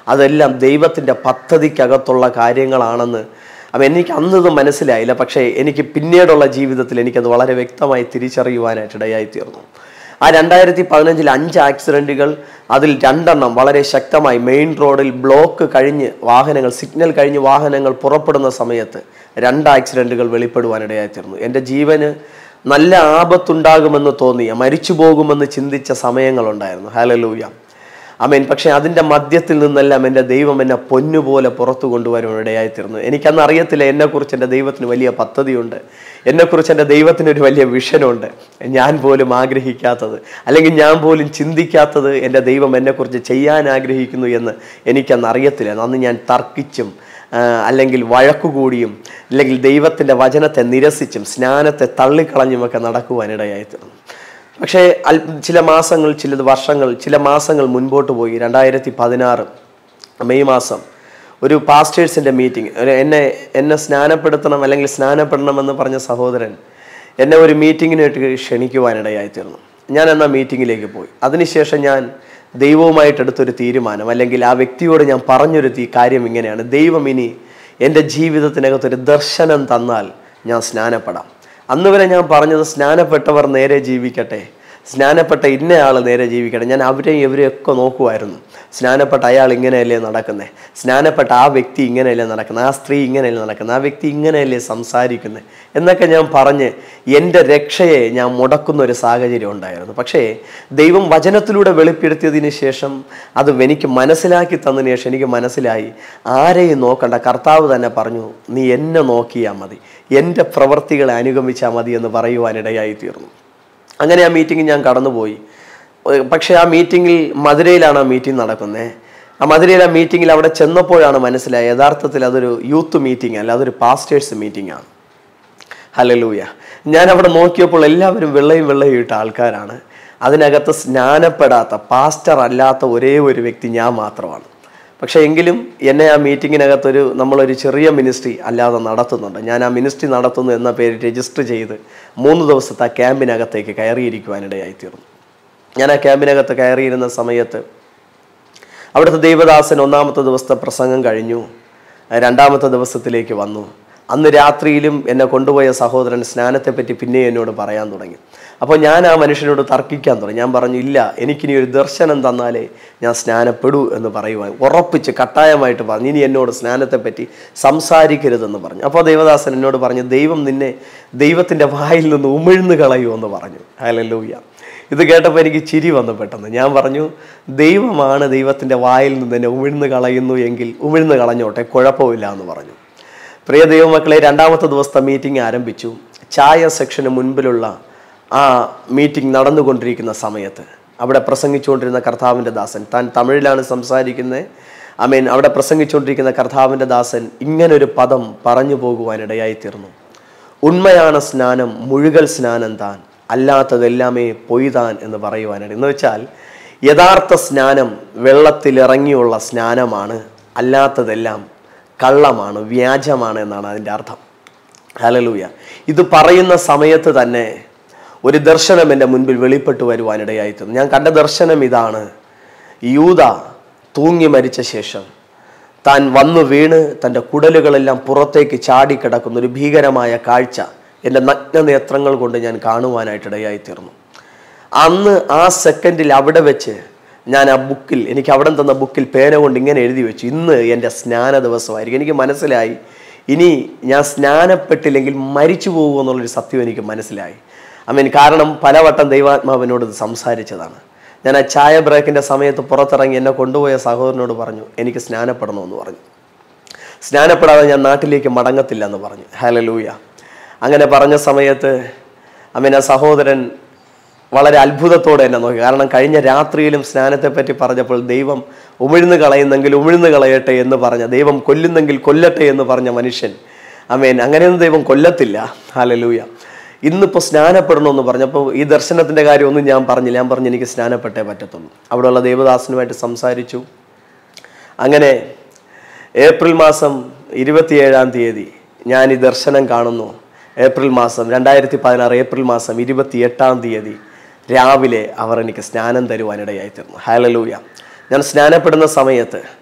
അതെല്ലാം ദൈവത്തിൻ്റെ പദ്ധതിക്കകത്തുള്ള കാര്യങ്ങളാണെന്ന് അപ്പം എനിക്ക് അന്നത് മനസ്സിലായില്ല പക്ഷേ എനിക്ക് പിന്നീടുള്ള ജീവിതത്തിൽ എനിക്കത് വളരെ വ്യക്തമായി തിരിച്ചറിയുവാനായിട്ട് ഇടയായി തീർന്നു ആ രണ്ടായിരത്തി പതിനഞ്ചിൽ അഞ്ച് ആക്സിഡൻറ്റുകൾ അതിൽ രണ്ടെണ്ണം വളരെ ശക്തമായി മെയിൻ റോഡിൽ ബ്ലോക്ക് കഴിഞ്ഞ് വാഹനങ്ങൾ സിഗ്നൽ കഴിഞ്ഞ് വാഹനങ്ങൾ പുറപ്പെടുന്ന സമയത്ത് രണ്ട് ആക്സിഡൻറ്റുകൾ വെളിപ്പെടുവാനിടയായി തീർന്നു എൻ്റെ ജീവന് നല്ല ആപത്തുണ്ടാകുമെന്ന് തോന്നിയ മരിച്ചു പോകുമെന്ന് ചിന്തിച്ച സമയങ്ങളുണ്ടായിരുന്നു ഹാലലൂയ അമേൻ പക്ഷേ അതിൻ്റെ മധ്യത്തിൽ നിന്നെല്ലാം എൻ്റെ ദൈവം എന്നെ പൊന്നുപോലെ പുറത്തു കൊണ്ടുവരുവാൻ ഇടയായിത്തീർന്നു എനിക്കന്ന് അറിയത്തില്ല എന്നെക്കുറിച്ച് എൻ്റെ ദൈവത്തിന് വലിയ പദ്ധതിയുണ്ട് എന്നെക്കുറിച്ച് എൻ്റെ ദൈവത്തിന് ഒരു വലിയ വിഷനുണ്ട് ഞാൻ പോലും ആഗ്രഹിക്കാത്തത് അല്ലെങ്കിൽ ഞാൻ പോലും ചിന്തിക്കാത്തത് എൻ്റെ ദൈവം എന്നെക്കുറിച്ച് ചെയ്യാൻ ആഗ്രഹിക്കുന്നു എന്ന് എനിക്കന്ന് അറിയത്തില്ല അന്ന് ഞാൻ തർക്കിച്ചും ആ, അല്ലെങ്കിൽ വഴക്കുകൂടിയും അല്ലെങ്കിൽ ദൈവത്തിൻ്റെ വചനത്തെ നിരസിച്ചും സ്നാനത്തെ തള്ളിക്കളഞ്ഞുമൊക്കെ നടക്കുവാനിടയായിത്തീർന്നു പക്ഷേ അൽ ചില മാസങ്ങൾ ചില വർഷങ്ങൾ ചില മാസങ്ങൾ മുൻപോട്ട് പോയി രണ്ടായിരത്തി പതിനാറ് മെയ് മാസം ഒരു പാസ്റ്റേഴ്സിൻ്റെ മീറ്റിംഗ് എന്നെ എന്നെ സ്നാനപ്പെടുത്തണം അല്ലെങ്കിൽ സ്നാനപ്പെടണമെന്ന് പറഞ്ഞ സഹോദരൻ എന്നെ ഒരു മീറ്റിങ്ങിനായിട്ട് ക്ഷണിക്കുവാനിടയായിത്തീർന്നു ഞാൻ എന്നാൽ മീറ്റിങ്ങിലേക്ക് പോയി അതിനുശേഷം ഞാൻ ദൈവവുമായിട്ട് എടുത്തൊരു തീരുമാനം അല്ലെങ്കിൽ ആ വ്യക്തിയോട് ഞാൻ പറഞ്ഞൊരു തീ കാര്യം ഇങ്ങനെയാണ് ദൈവം ഇനി എൻ്റെ ജീവിതത്തിനകത്തൊരു ദർശനം തന്നാൽ ഞാൻ സ്നാനപ്പെടാം അന്ന് വരെ ഞാൻ പറഞ്ഞത് സ്നാനപ്പെട്ടവർ നേരെ ജീവിക്കട്ടെ സ്നാനപ്പെട്ട ഇന്നയാൾ നേരെ ജീവിക്കട്ടെ ഞാൻ അവരെയും ഇവരെയൊക്കെ നോക്കുമായിരുന്നു സ്നാനപ്പെട്ട അയാൾ ഇങ്ങനെയല്ലേ നടക്കുന്നത് സ്നാനപ്പെട്ട ആ വ്യക്തി ഇങ്ങനെയല്ലേ നടക്കുന്നത് ആ സ്ത്രീ ഇങ്ങനെയല്ലേ നടക്കുന്നത് ആ വ്യക്തി ഇങ്ങനെയല്ലേ സംസാരിക്കുന്നത് എന്നൊക്കെ ഞാൻ പറഞ്ഞ് എൻ്റെ രക്ഷയെ ഞാൻ മുടക്കുന്ന ഒരു സാഹചര്യം ഉണ്ടായിരുന്നു പക്ഷേ ദൈവം വചനത്തിലൂടെ വെളിപ്പെടുത്തിയതിന് ശേഷം അത് എനിക്ക് മനസ്സിലാക്കി തന്നതിന് ശേഷം എനിക്ക് മനസ്സിലായി ആരെയും നോക്കണ്ട കർത്താവ് തന്നെ പറഞ്ഞു നീ എന്നെ നോക്കിയാൽ മതി എൻ്റെ പ്രവർത്തികളെ അനുഗമിച്ചാൽ മതി എന്ന് പറയുവാനിടയായി തീർന്നു അങ്ങനെ ആ മീറ്റിംഗ് ഞാൻ കടന്നുപോയി ഏർ പക്ഷേ ആ മീറ്റിങ്ങിൽ മധുരയിലാണ് ആ മീറ്റിംഗ് നടക്കുന്നത് ആ മധുരയിൽ ആ മീറ്റിങ്ങിൽ അവിടെ ചെന്നപ്പോഴാണ് മനസ്സിലായത് യഥാർത്ഥത്തിൽ അതൊരു യൂത്ത് മീറ്റിംഗ് അല്ല അതൊരു പാസ്റ്റേഴ്സ് മീറ്റിംഗ് ആണ് ഹലലൂയ ഞാൻ അവിടെ നോക്കിയപ്പോൾ എല്ലാവരും വെള്ളയും വെള്ളയും ഇട്ട ആൾക്കാരാണ് അതിനകത്ത് സ്നാനപ്പെടാത്ത പാസ്റ്റർ അല്ലാത്ത ഒരേ ഒരു വ്യക്തി ഞാൻ മാത്രമാണ് പക്ഷേ എങ്കിലും എന്നെ ആ മീറ്റിങ്ങിനകത്തൊരു നമ്മളൊരു ചെറിയ മിനിസ്ട്രി അല്ലാതെ നടത്തുന്നുണ്ട് ഞാൻ ആ മിനിസ്ട്രി നടത്തുന്നു എന്ന പേര് രജിസ്റ്റർ ചെയ്ത് മൂന്ന് ദിവസത്തെ ആ ക്യാമ്പിനകത്തേക്ക് കയറിയിരിക്കുവാനിടയായിത്തീർന്നു ഞാൻ ആ ക്യാമ്പിനകത്ത് കയറിയിരുന്ന സമയത്ത് അവിടുത്തെ ദൈവദാസൻ ഒന്നാമത്തെ ദിവസത്തെ പ്രസംഗം കഴിഞ്ഞു രണ്ടാമത്തെ ദിവസത്തിലേക്ക് വന്നു അന്ന് രാത്രിയിലും എന്നെ കൊണ്ടുപോയ സഹോദരൻ സ്നാനത്തെപ്പറ്റി പിന്നെ എന്നോട് പറയാൻ തുടങ്ങി അപ്പോൾ ഞാൻ ആ മനുഷ്യനോട് തർക്കിക്കാൻ തുടങ്ങി ഞാൻ പറഞ്ഞു ഇല്ല എനിക്കിനി ഒരു ദർശനം തന്നാലേ ഞാൻ സ്നാനപ്പെടൂ എന്ന് പറയുവാൻ ഉറപ്പിച്ച് കട്ടായമായിട്ട് പറഞ്ഞു ഇനി എന്നോട് സ്നാനത്തെപ്പറ്റി സംസാരിക്കരുതെന്ന് പറഞ്ഞു അപ്പോൾ ദൈവദാസൻ എന്നോട് പറഞ്ഞു ദൈവം നിന്നെ ദൈവത്തിൻ്റെ വായിൽ നിന്ന് ഉമിഴ്ന്നു കളയുമെന്ന് പറഞ്ഞു ഹല്ലേലൂയ ഇത് കേട്ടപ്പോൾ എനിക്ക് ചിരി വന്നു പെട്ടെന്ന് ഞാൻ പറഞ്ഞു ദൈവമാണ് ദൈവത്തിൻ്റെ വായിൽ നിന്ന് എന്നെ ഉമിഴ്ന്ന് കളയുന്നു എങ്കിൽ ഉമിഴ്ന്ന് കളഞ്ഞോട്ടെ കുഴപ്പമില്ല എന്ന് പറഞ്ഞു പ്രിയ ദൈവമക്കളെ രണ്ടാമത്തെ ദിവസത്തെ മീറ്റിംഗ് ആരംഭിച്ചു ചായ സെക്ഷന് മുൻപിലുള്ള ആ മീറ്റിംഗ് നടന്നുകൊണ്ടിരിക്കുന്ന സമയത്ത് അവിടെ പ്രസംഗിച്ചുകൊണ്ടിരുന്ന കർത്താവിൻ്റെ ദാസൻ താൻ തമിഴിലാണ് സംസാരിക്കുന്നത് ഐ മീൻ അവിടെ പ്രസംഗിച്ചുകൊണ്ടിരിക്കുന്ന കർത്താവിൻ്റെ ദാസൻ ഇങ്ങനൊരു പദം പറഞ്ഞു പോകുവാനിടയായി തീർന്നു ഉണ്മയാണ് സ്നാനം മുഴുകൽ സ്നാനം താൻ അല്ലാത്തതെല്ലാമേ പൊയ്താൻ എന്ന് പറയുവാനാണ് എന്ന് വെച്ചാൽ യഥാർത്ഥ സ്നാനം വെള്ളത്തിലിറങ്ങിയുള്ള സ്നാനമാണ് അല്ലാത്തതെല്ലാം കള്ളമാണ് വ്യാജമാണ് എന്നാണ് അതിൻ്റെ അർത്ഥം ഹലലൂയ ഇത് പറയുന്ന സമയത്ത് തന്നെ ഒരു ദർശനം എൻ്റെ മുൻപിൽ വെളിപ്പെട്ടു വരുവാനിടയായിത്തീർന്നു ഞാൻ കണ്ട ദർശനം ഇതാണ് യൂത തൂങ്ങി മരിച്ച ശേഷം താൻ വന്നു വീണ് തൻ്റെ കുടലുകളെല്ലാം പുറത്തേക്ക് ചാടിക്കിടക്കുന്ന ഒരു ഭീകരമായ കാഴ്ച എൻ്റെ നഗ്ന നേത്രങ്ങൾ കൊണ്ട് ഞാൻ കാണുവാനായിട്ടിടയായിത്തീർന്നു അന്ന് ആ സെക്കൻഡിൽ അവിടെ വെച്ച് ഞാൻ ആ ബുക്കിൽ എനിക്ക് അവിടെ തന്ന ബുക്കിൽ പേന കൊണ്ട് ഇങ്ങനെ എഴുതി വെച്ചു ഇന്ന് എൻ്റെ സ്നാന ദിവസമായിരിക്കും എനിക്ക് മനസ്സിലായി ഇനി ഞാൻ സ്നാനപ്പെട്ടില്ലെങ്കിൽ മരിച്ചു പോകുമോ എന്നുള്ളൊരു സത്യം എനിക്ക് മനസ്സിലായി ഐ മീൻ കാരണം പലവട്ടം ദൈവാത്മാവിനോട് ഇത് സംസാരിച്ചതാണ് ഞാൻ ആ ചായ ബ്രേക്കിൻ്റെ സമയത്ത് പുറത്തിറങ്ങി എന്നെ കൊണ്ടുപോയ സഹോദരനോട് പറഞ്ഞു എനിക്ക് സ്നാനപ്പെടണമെന്ന് പറഞ്ഞു സ്നാനപ്പെടാതെ ഞാൻ നാട്ടിലേക്ക് മടങ്ങത്തില്ല എന്ന് പറഞ്ഞു ഹലലൂയ അങ്ങനെ പറഞ്ഞ സമയത്ത് അമ്മീൻ ആ സഹോദരൻ വളരെ അത്ഭുതത്തോടെ എന്നെ നോക്കി കാരണം കഴിഞ്ഞ രാത്രിയിലും സ്നാനത്തെപ്പറ്റി പറഞ്ഞപ്പോൾ ദൈവം ഉമിഴ്ന്ന് കളയുന്നെങ്കിൽ ഉമിഴ്ന്ന് കളയട്ടെ എന്ന് പറഞ്ഞ ദൈവം കൊല്ലുന്നെങ്കിൽ കൊല്ലട്ടെ എന്ന് പറഞ്ഞ മനുഷ്യൻ അമേൻ അങ്ങനെയൊന്നും ദൈവം കൊല്ലത്തില്ല ഹാലലൂയ ഇന്നിപ്പോൾ സ്നാനപ്പെടണമെന്ന് പറഞ്ഞപ്പോൾ ഈ ദർശനത്തിൻ്റെ കാര്യമൊന്നും ഞാൻ പറഞ്ഞില്ല ഞാൻ പറഞ്ഞു എനിക്ക് സ്നാനപ്പെട്ടേ പറ്റത്തുള്ളൂ അവിടെയുള്ള ദേവദാസനുമായിട്ട് സംസാരിച്ചു അങ്ങനെ ഏപ്രിൽ മാസം ഇരുപത്തിയേഴാം തീയതി ഞാൻ ഈ ദർശനം കാണുന്നു ഏപ്രിൽ മാസം രണ്ടായിരത്തി പതിനാറ് ഏപ്രിൽ മാസം ഇരുപത്തി എട്ടാം തീയതി രാവിലെ അവർ എനിക്ക് സ്നാനം തരുവാനിടയായി തീർന്നു ഹാലലൂയ ഞാൻ സ്നാനപ്പെടുന്ന സമയത്ത്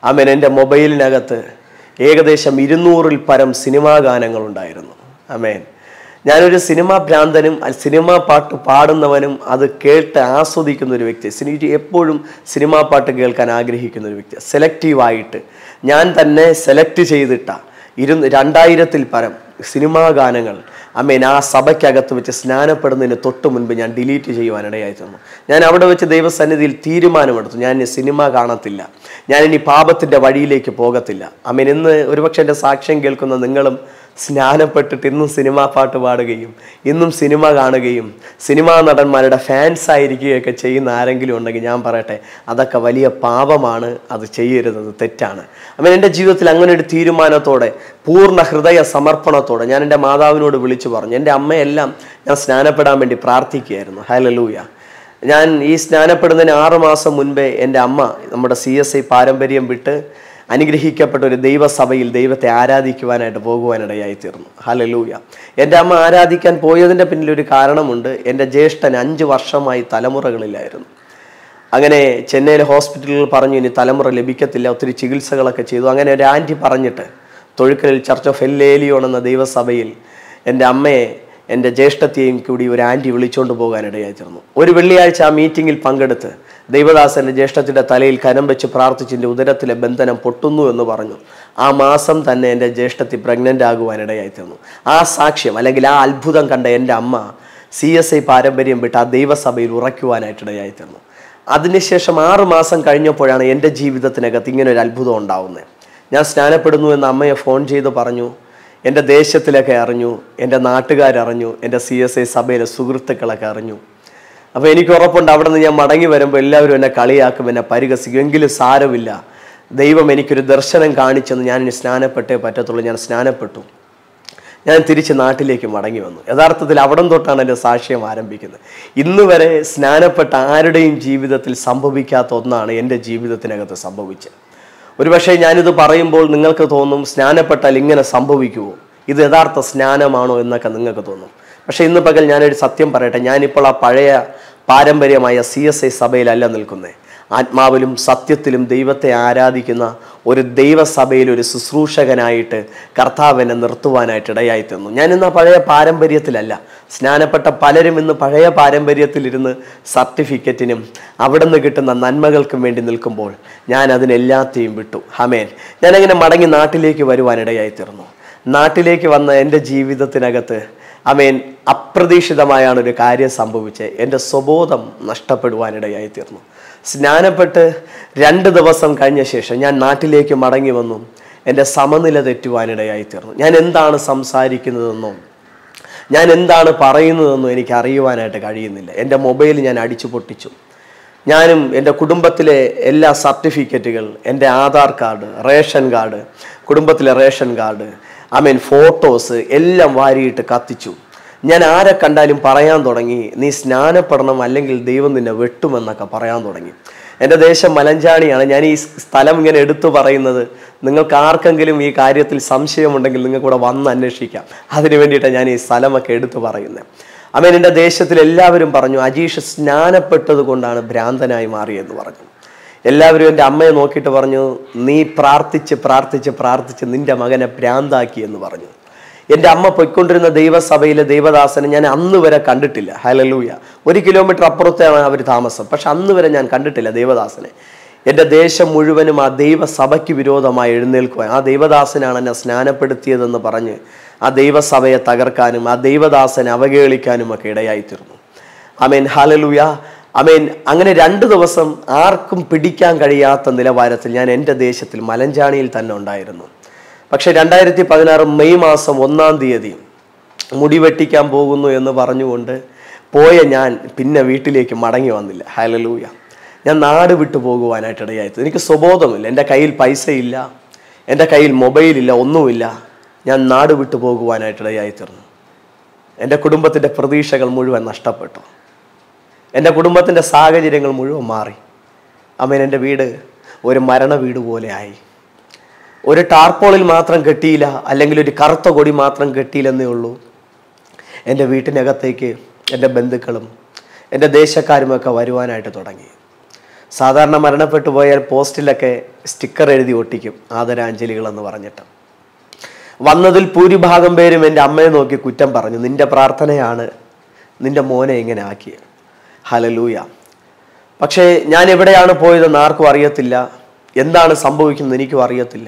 ആമേൻ എൻ്റെ മൊബൈലിനകത്ത് ഏകദേശം ഇരുന്നൂറിൽ പരം സിനിമാ ഗാനങ്ങളുണ്ടായിരുന്നു ആമേൻ ഞാനൊരു സിനിമാ ഭ്രാന്തനും അ- സിനിമാ പാട്ട് പാടുന്നവനും അത് കേട്ട് ആസ്വദിക്കുന്ന ഒരു വ്യക്തി സിനി എപ്പോഴും സിനിമാ പാട്ട് കേൾക്കാൻ ആഗ്രഹിക്കുന്ന ഒരു വ്യക്തി സെലക്റ്റീവായിട്ട് ഞാൻ തന്നെ സെലക്ട് ചെയ്തിട്ട ഇരു രണ്ടായിരത്തിൽ പരം സിനിമാ ഗാനങ്ങൾ അമ്മേൻ ആ സഭയ്ക്കകത്ത് വെച്ച് സ്നാനപ്പെടുന്നതിന് തൊട്ട് മുൻപ് ഞാൻ ഡിലീറ്റ് ചെയ്യുവാനിടയായി തന്നു ഞാൻ അവിടെ വെച്ച് ദൈവസന്നിധിയിൽ തീരുമാനമെടുത്തു ഞാൻ ഇനി സിനിമ കാണത്തില്ല ഞാൻ ഇനി പാപത്തിൻ്റെ വഴിയിലേക്ക് പോകത്തില്ല അമ്മേൻ ഇന്ന് ഒരുപക്ഷെ എൻ്റെ സാക്ഷ്യം കേൾക്കുന്ന നിങ്ങളും സ്നാനപ്പെട്ടിട്ട് ഇന്നും സിനിമാ പാട്ട് പാടുകയും ഇന്നും സിനിമ കാണുകയും സിനിമാ നടന്മാരുടെ ഫാൻസ് ആയിരിക്കുകയൊക്കെ ചെയ്യുന്ന ആരെങ്കിലും ഉണ്ടെങ്കിൽ ഞാൻ പറയട്ടെ അതൊക്കെ വലിയ പാപമാണ് അത് ചെയ്യരുത് അത് തെറ്റാണ് അവൻ എൻ്റെ ജീവിതത്തിൽ അങ്ങനെ ഒരു തീരുമാനത്തോടെ പൂർണ്ണ ഹൃദയ സമർപ്പണത്തോടെ ഞാൻ എൻ്റെ മാതാവിനോട് വിളിച്ചു പറഞ്ഞു എൻ്റെ അമ്മയെല്ലാം ഞാൻ സ്നാനപ്പെടാൻ വേണ്ടി പ്രാർത്ഥിക്കുകയായിരുന്നു ഹലലൂയ ഞാൻ ഈ സ്നാനപ്പെടുന്നതിന് ആറ് മാസം മുൻപേ എൻ്റെ അമ്മ നമ്മുടെ സി എസ് ഐ പാരമ്പര്യം വിട്ട് അനുഗ്രഹിക്കപ്പെട്ട ഒരു ദൈവസഭയിൽ ദൈവത്തെ ആരാധിക്കുവാനായിട്ട് പോകുവാനിടയായി തീർന്നു ഹലലൂയ എൻ്റെ അമ്മ ആരാധിക്കാൻ പോയതിൻ്റെ പിന്നിൽ ഒരു കാരണമുണ്ട് എൻ്റെ ജ്യേഷ്ഠൻ അഞ്ച് വർഷമായി തലമുറകളിലായിരുന്നു അങ്ങനെ ചെന്നൈയിലെ ഹോസ്പിറ്റലുകൾ പറഞ്ഞു ഇനി തലമുറ ലഭിക്കത്തില്ല ഒത്തിരി ചികിത്സകളൊക്കെ ചെയ്തു അങ്ങനെ ഒരു ആൻറ്റി പറഞ്ഞിട്ട് തൊഴുക്കലിൽ ചർച്ച് ഓഫ് എല്ലേലിയോൺ എന്ന ദൈവസഭയിൽ എൻ്റെ അമ്മയെ എൻ്റെ ജ്യേഷ്ഠത്തെയും കൂടി ഒരു ആൻറ്റി വിളിച്ചുകൊണ്ട് പോകാനിടയായി തീർന്നു ഒരു വെള്ളിയാഴ്ച ആ മീറ്റിങ്ങിൽ പങ്കെടുത്ത് ദൈവദാസന്റെ ജ്യേഷ്ഠത്തിൻ്റെ തലയിൽ കരം വെച്ച് പ്രാർത്ഥിച്ചിൻ്റെ ഉദരത്തിലെ ബന്ധനം പൊട്ടുന്നു എന്ന് പറഞ്ഞു ആ മാസം തന്നെ എൻ്റെ ജ്യേഷ്ഠത്തി പ്രഗ്നൻ്റ് ആകുവാനിടയായി തീർന്നു ആ സാക്ഷ്യം അല്ലെങ്കിൽ ആ അത്ഭുതം കണ്ട എൻ്റെ അമ്മ സി എസ് ഐ പാരമ്പര്യം വിട്ട് ആ ദൈവസഭയിൽ ഉറയ്ക്കുവാനായിട്ടിടയായി തീർന്നു അതിനുശേഷം ആറ് മാസം കഴിഞ്ഞപ്പോഴാണ് എൻ്റെ ജീവിതത്തിനകത്ത് ഇങ്ങനെ ഒരു അത്ഭുതം ഉണ്ടാവുന്നത് ഞാൻ സ്നാനപ്പെടുന്നു എന്ന് അമ്മയെ ഫോൺ ചെയ്ത് പറഞ്ഞു എൻ്റെ ദേശത്തിലൊക്കെ അറിഞ്ഞു എൻ്റെ നാട്ടുകാരറിഞ്ഞു എൻ്റെ സി എസ് ഐ സഭയിലെ സുഹൃത്തുക്കളൊക്കെ അറിഞ്ഞു അപ്പോൾ എനിക്ക് ഉറപ്പുണ്ട് അവിടെ നിന്ന് ഞാൻ മടങ്ങി വരുമ്പോൾ എല്ലാവരും എന്നെ കളിയാക്കും എന്നെ പരിഹസിക്കും എങ്കിലും സാരമില്ല ദൈവം എനിക്കൊരു ദർശനം കാണിച്ചെന്ന് ഞാൻ ഇനി സ്നാനപ്പെട്ടേ പറ്റത്തുള്ളൂ ഞാൻ സ്നാനപ്പെട്ടു ഞാൻ തിരിച്ച് നാട്ടിലേക്ക് മടങ്ങി വന്നു യഥാർത്ഥത്തിൽ അവിടം തൊട്ടാണ് എൻ്റെ സാക്ഷ്യം ആരംഭിക്കുന്നത് ഇന്ന് വരെ സ്നാനപ്പെട്ട ആരുടെയും ജീവിതത്തിൽ സംഭവിക്കാത്ത ഒന്നാണ് എൻ്റെ ജീവിതത്തിനകത്ത് സംഭവിച്ചത് ഒരുപക്ഷെ ഞാനിത് പറയുമ്പോൾ നിങ്ങൾക്ക് തോന്നും സ്നാനപ്പെട്ടാൽ ഇങ്ങനെ സംഭവിക്കുമോ ഇത് യഥാർത്ഥ സ്നാനമാണോ എന്നൊക്കെ നിങ്ങൾക്ക് തോന്നും പക്ഷേ ഇന്ന് പകൽ ഞാനൊരു സത്യം പറയട്ടെ ഞാനിപ്പോൾ ആ പഴയ പാരമ്പര്യമായ സി എസ് ഐ സഭയിലല്ല നിൽക്കുന്നത് ആത്മാവിലും സത്യത്തിലും ദൈവത്തെ ആരാധിക്കുന്ന ഒരു ദൈവസഭയിൽ ഒരു ശുശ്രൂഷകനായിട്ട് കർത്താവിനെ നിർത്തുവാനായിട്ട് ഇടയായി തന്നു ഞാൻ ഇന്ന് ആ പഴയ പാരമ്പര്യത്തിലല്ല സ്നാനപ്പെട്ട പലരും ഇന്ന് പഴയ പാരമ്പര്യത്തിലിരുന്ന് സർട്ടിഫിക്കറ്റിനും അവിടെ നിന്ന് കിട്ടുന്ന നന്മകൾക്കും വേണ്ടി നിൽക്കുമ്പോൾ ഞാൻ അതിനെല്ലാത്തെയും വിട്ടു ഹമേൻ ഞാനങ്ങനെ മടങ്ങി നാട്ടിലേക്ക് വരുവാനിടയായി തീർന്നു നാട്ടിലേക്ക് വന്ന എൻ്റെ ജീവിതത്തിനകത്ത് അമേൻ അപ്രതീക്ഷിതമായാണ് ഒരു കാര്യം സംഭവിച്ചത് എൻ്റെ സ്വബോധം നഷ്ടപ്പെടുവാനിടയായി തീർന്നു സ്നാനപ്പെട്ട് രണ്ട് ദിവസം കഴിഞ്ഞ ശേഷം ഞാൻ നാട്ടിലേക്ക് മടങ്ങി വന്നു എൻ്റെ സമനില തെറ്റുവാനിടയായി തീർന്നു ഞാൻ എന്താണ് സംസാരിക്കുന്നതെന്നോ ഞാൻ എന്താണ് പറയുന്നതെന്നോ എനിക്ക് അറിയുവാനായിട്ട് കഴിയുന്നില്ല എൻ്റെ മൊബൈൽ ഞാൻ അടിച്ചു പൊട്ടിച്ചു ഞാനും എൻ്റെ കുടുംബത്തിലെ എല്ലാ സർട്ടിഫിക്കറ്റുകൾ എൻ്റെ ആധാർ കാർഡ് റേഷൻ കാർഡ് കുടുംബത്തിലെ ration card I mean photos എല്ലാം വാരിയിട്ട് കത്തിച്ചു ഞാൻ ആരെ കണ്ടാലും പറയാൻ തുടങ്ങി നീ സ്നാനപ്പെടണം അല്ലെങ്കിൽ ദൈവം നിന്നെ വെട്ടുമെന്നൊക്കെ പറയാൻ തുടങ്ങി എൻ്റെ ദേശം മലഞ്ചാണിയാണ് ഞാൻ ഈ സ്ഥലം ഇങ്ങനെ എടുത്തു പറയുന്നത് നിങ്ങൾക്ക് ആർക്കെങ്കിലും ഈ കാര്യത്തിൽ സംശയമുണ്ടെങ്കിൽ നിങ്ങൾക്ക് ഇവിടെ വന്ന് അന്വേഷിക്കാം അതിനു വേണ്ടിയിട്ടാണ് ഞാൻ ഈ സ്ഥലമൊക്കെ എടുത്തു പറയുന്നത് അമേൻ എൻ്റെ ദേശത്തിൽ എല്ലാവരും പറഞ്ഞു അജീഷ് സ്നാനപ്പെട്ടത് കൊണ്ടാണ് ഭ്രാന്തനായി മാറിയെന്ന് പറഞ്ഞു എല്ലാവരും എൻ്റെ അമ്മയെ നോക്കിയിട്ട് പറഞ്ഞു നീ പ്രാർത്ഥിച്ച് പ്രാർത്ഥിച്ച് പ്രാർത്ഥിച്ച് നിന്റെ മകനെ ഭ്രാന്താക്കി എന്ന് പറഞ്ഞു എൻ്റെ അമ്മ പൊയ്ക്കൊണ്ടിരുന്ന ദൈവസഭയിലെ ദൈവദാസനെ ഞാൻ അന്ന് വരെ കണ്ടിട്ടില്ല ഹലലൂയ ഒരു കിലോമീറ്റർ അപ്പുറത്താണ് അവർ താമസം പക്ഷെ അന്ന് വരെ ഞാൻ കണ്ടിട്ടില്ല ദൈവദാസനെ എൻ്റെ ദേശം മുഴുവനും ആ ദൈവസഭയ്ക്ക് വിരോധമായി എഴുന്നേൽക്കുവാൻ ആ ദൈവദാസനാണ് എന്നെ സ്നാനപ്പെടുത്തിയതെന്ന് പറഞ്ഞ് ആ ദൈവസഭയെ തകർക്കാനും ആ ദൈവദാസനെ അവഹേളിക്കാനും ഒക്കെ ഇടയായിത്തീർന്നു അമേൻ ഹാലലൂയ അമേൻ അങ്ങനെ രണ്ട് ദിവസം ആർക്കും പിടിക്കാൻ കഴിയാത്ത നിലവാരത്തിൽ ഞാൻ എൻ്റെ ദേശത്തിൽ മലഞ്ചാണിയിൽ തന്നെ ഉണ്ടായിരുന്നു പക്ഷെ രണ്ടായിരത്തി പതിനാറ് മെയ് മാസം ഒന്നാം തീയതി മുടി വെട്ടിക്കാൻ പോകുന്നു എന്ന് പറഞ്ഞുകൊണ്ട് പോയ ഞാൻ പിന്നെ വീട്ടിലേക്ക് മടങ്ങി വന്നില്ല ഹലലൂയ ഞാൻ നാട് വിട്ടു പോകുവാനായിട്ട് ഇടയായി എനിക്ക് സ്വബോധമില്ല എൻ്റെ കയ്യിൽ പൈസയില്ല എൻ്റെ കയ്യിൽ മൊബൈലില്ല ഒന്നുമില്ല ഞാൻ നാട് വിട്ടു പോകുവാനായിട്ട് ഇടയായി തീർന്നു എൻ്റെ കുടുംബത്തിൻ്റെ പ്രതീക്ഷകൾ മുഴുവൻ നഷ്ടപ്പെട്ടു എൻ്റെ കുടുംബത്തിൻ്റെ സാഹചര്യങ്ങൾ മുഴുവൻ മാറി അമ്മേൻ എൻ്റെ വീട് ഒരു മരണ വീട് പോലെ ആയി ഒരു ടാർപ്പോളിൽ മാത്രം കെട്ടിയില്ല അല്ലെങ്കിൽ ഒരു കറുത്ത കൊടി മാത്രം കെട്ടിയില്ലെന്നേ ഉള്ളൂ എൻ്റെ വീട്ടിനകത്തേക്ക് എൻ്റെ ബന്ധുക്കളും എൻ്റെ ദേശക്കാരുമൊക്കെ വരുവാനായിട്ട് തുടങ്ങി സാധാരണ മരണപ്പെട്ടു പോയാൽ പോസ്റ്റിലൊക്കെ സ്റ്റിക്കർ എഴുതി ഒട്ടിക്കും ആദരാഞ്ജലികൾ എന്ന് പറഞ്ഞിട്ട് വന്നതിൽ ഭൂരിഭാഗം പേരും എൻ്റെ അമ്മയെ നോക്കി കുറ്റം പറഞ്ഞു നിന്റെ പ്രാർത്ഥനയാണ് നിന്റെ മോനെ ഇങ്ങനെ ആക്കിയത് ഹലലൂയ പക്ഷേ ഞാൻ എവിടെയാണ് പോയതെന്ന് ആർക്കും അറിയത്തില്ല എന്താണ് സംഭവിക്കുന്നത് എനിക്കും അറിയത്തില്ല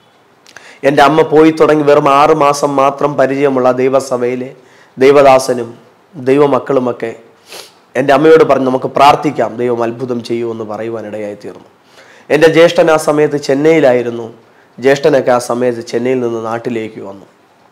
എൻ്റെ അമ്മ പോയി തുടങ്ങി വെറും ആറ് മാസം മാത്രം പരിചയമുള്ള ദൈവസഭയിലെ ദൈവദാസനും ദൈവമക്കളുമൊക്കെ എൻ്റെ അമ്മയോട് പറഞ്ഞു നമുക്ക് പ്രാർത്ഥിക്കാം ദൈവം അത്ഭുതം ചെയ്യുമെന്ന് പറയുവാനിടയായി തീർന്നു എൻ്റെ ജ്യേഷ്ഠൻ ആ സമയത്ത് ചെന്നൈയിലായിരുന്നു ജ്യേഷ്ഠനൊക്കെ ആ സമയത്ത് ചെന്നൈയിൽ നിന്ന് നാട്ടിലേക്ക് വന്നു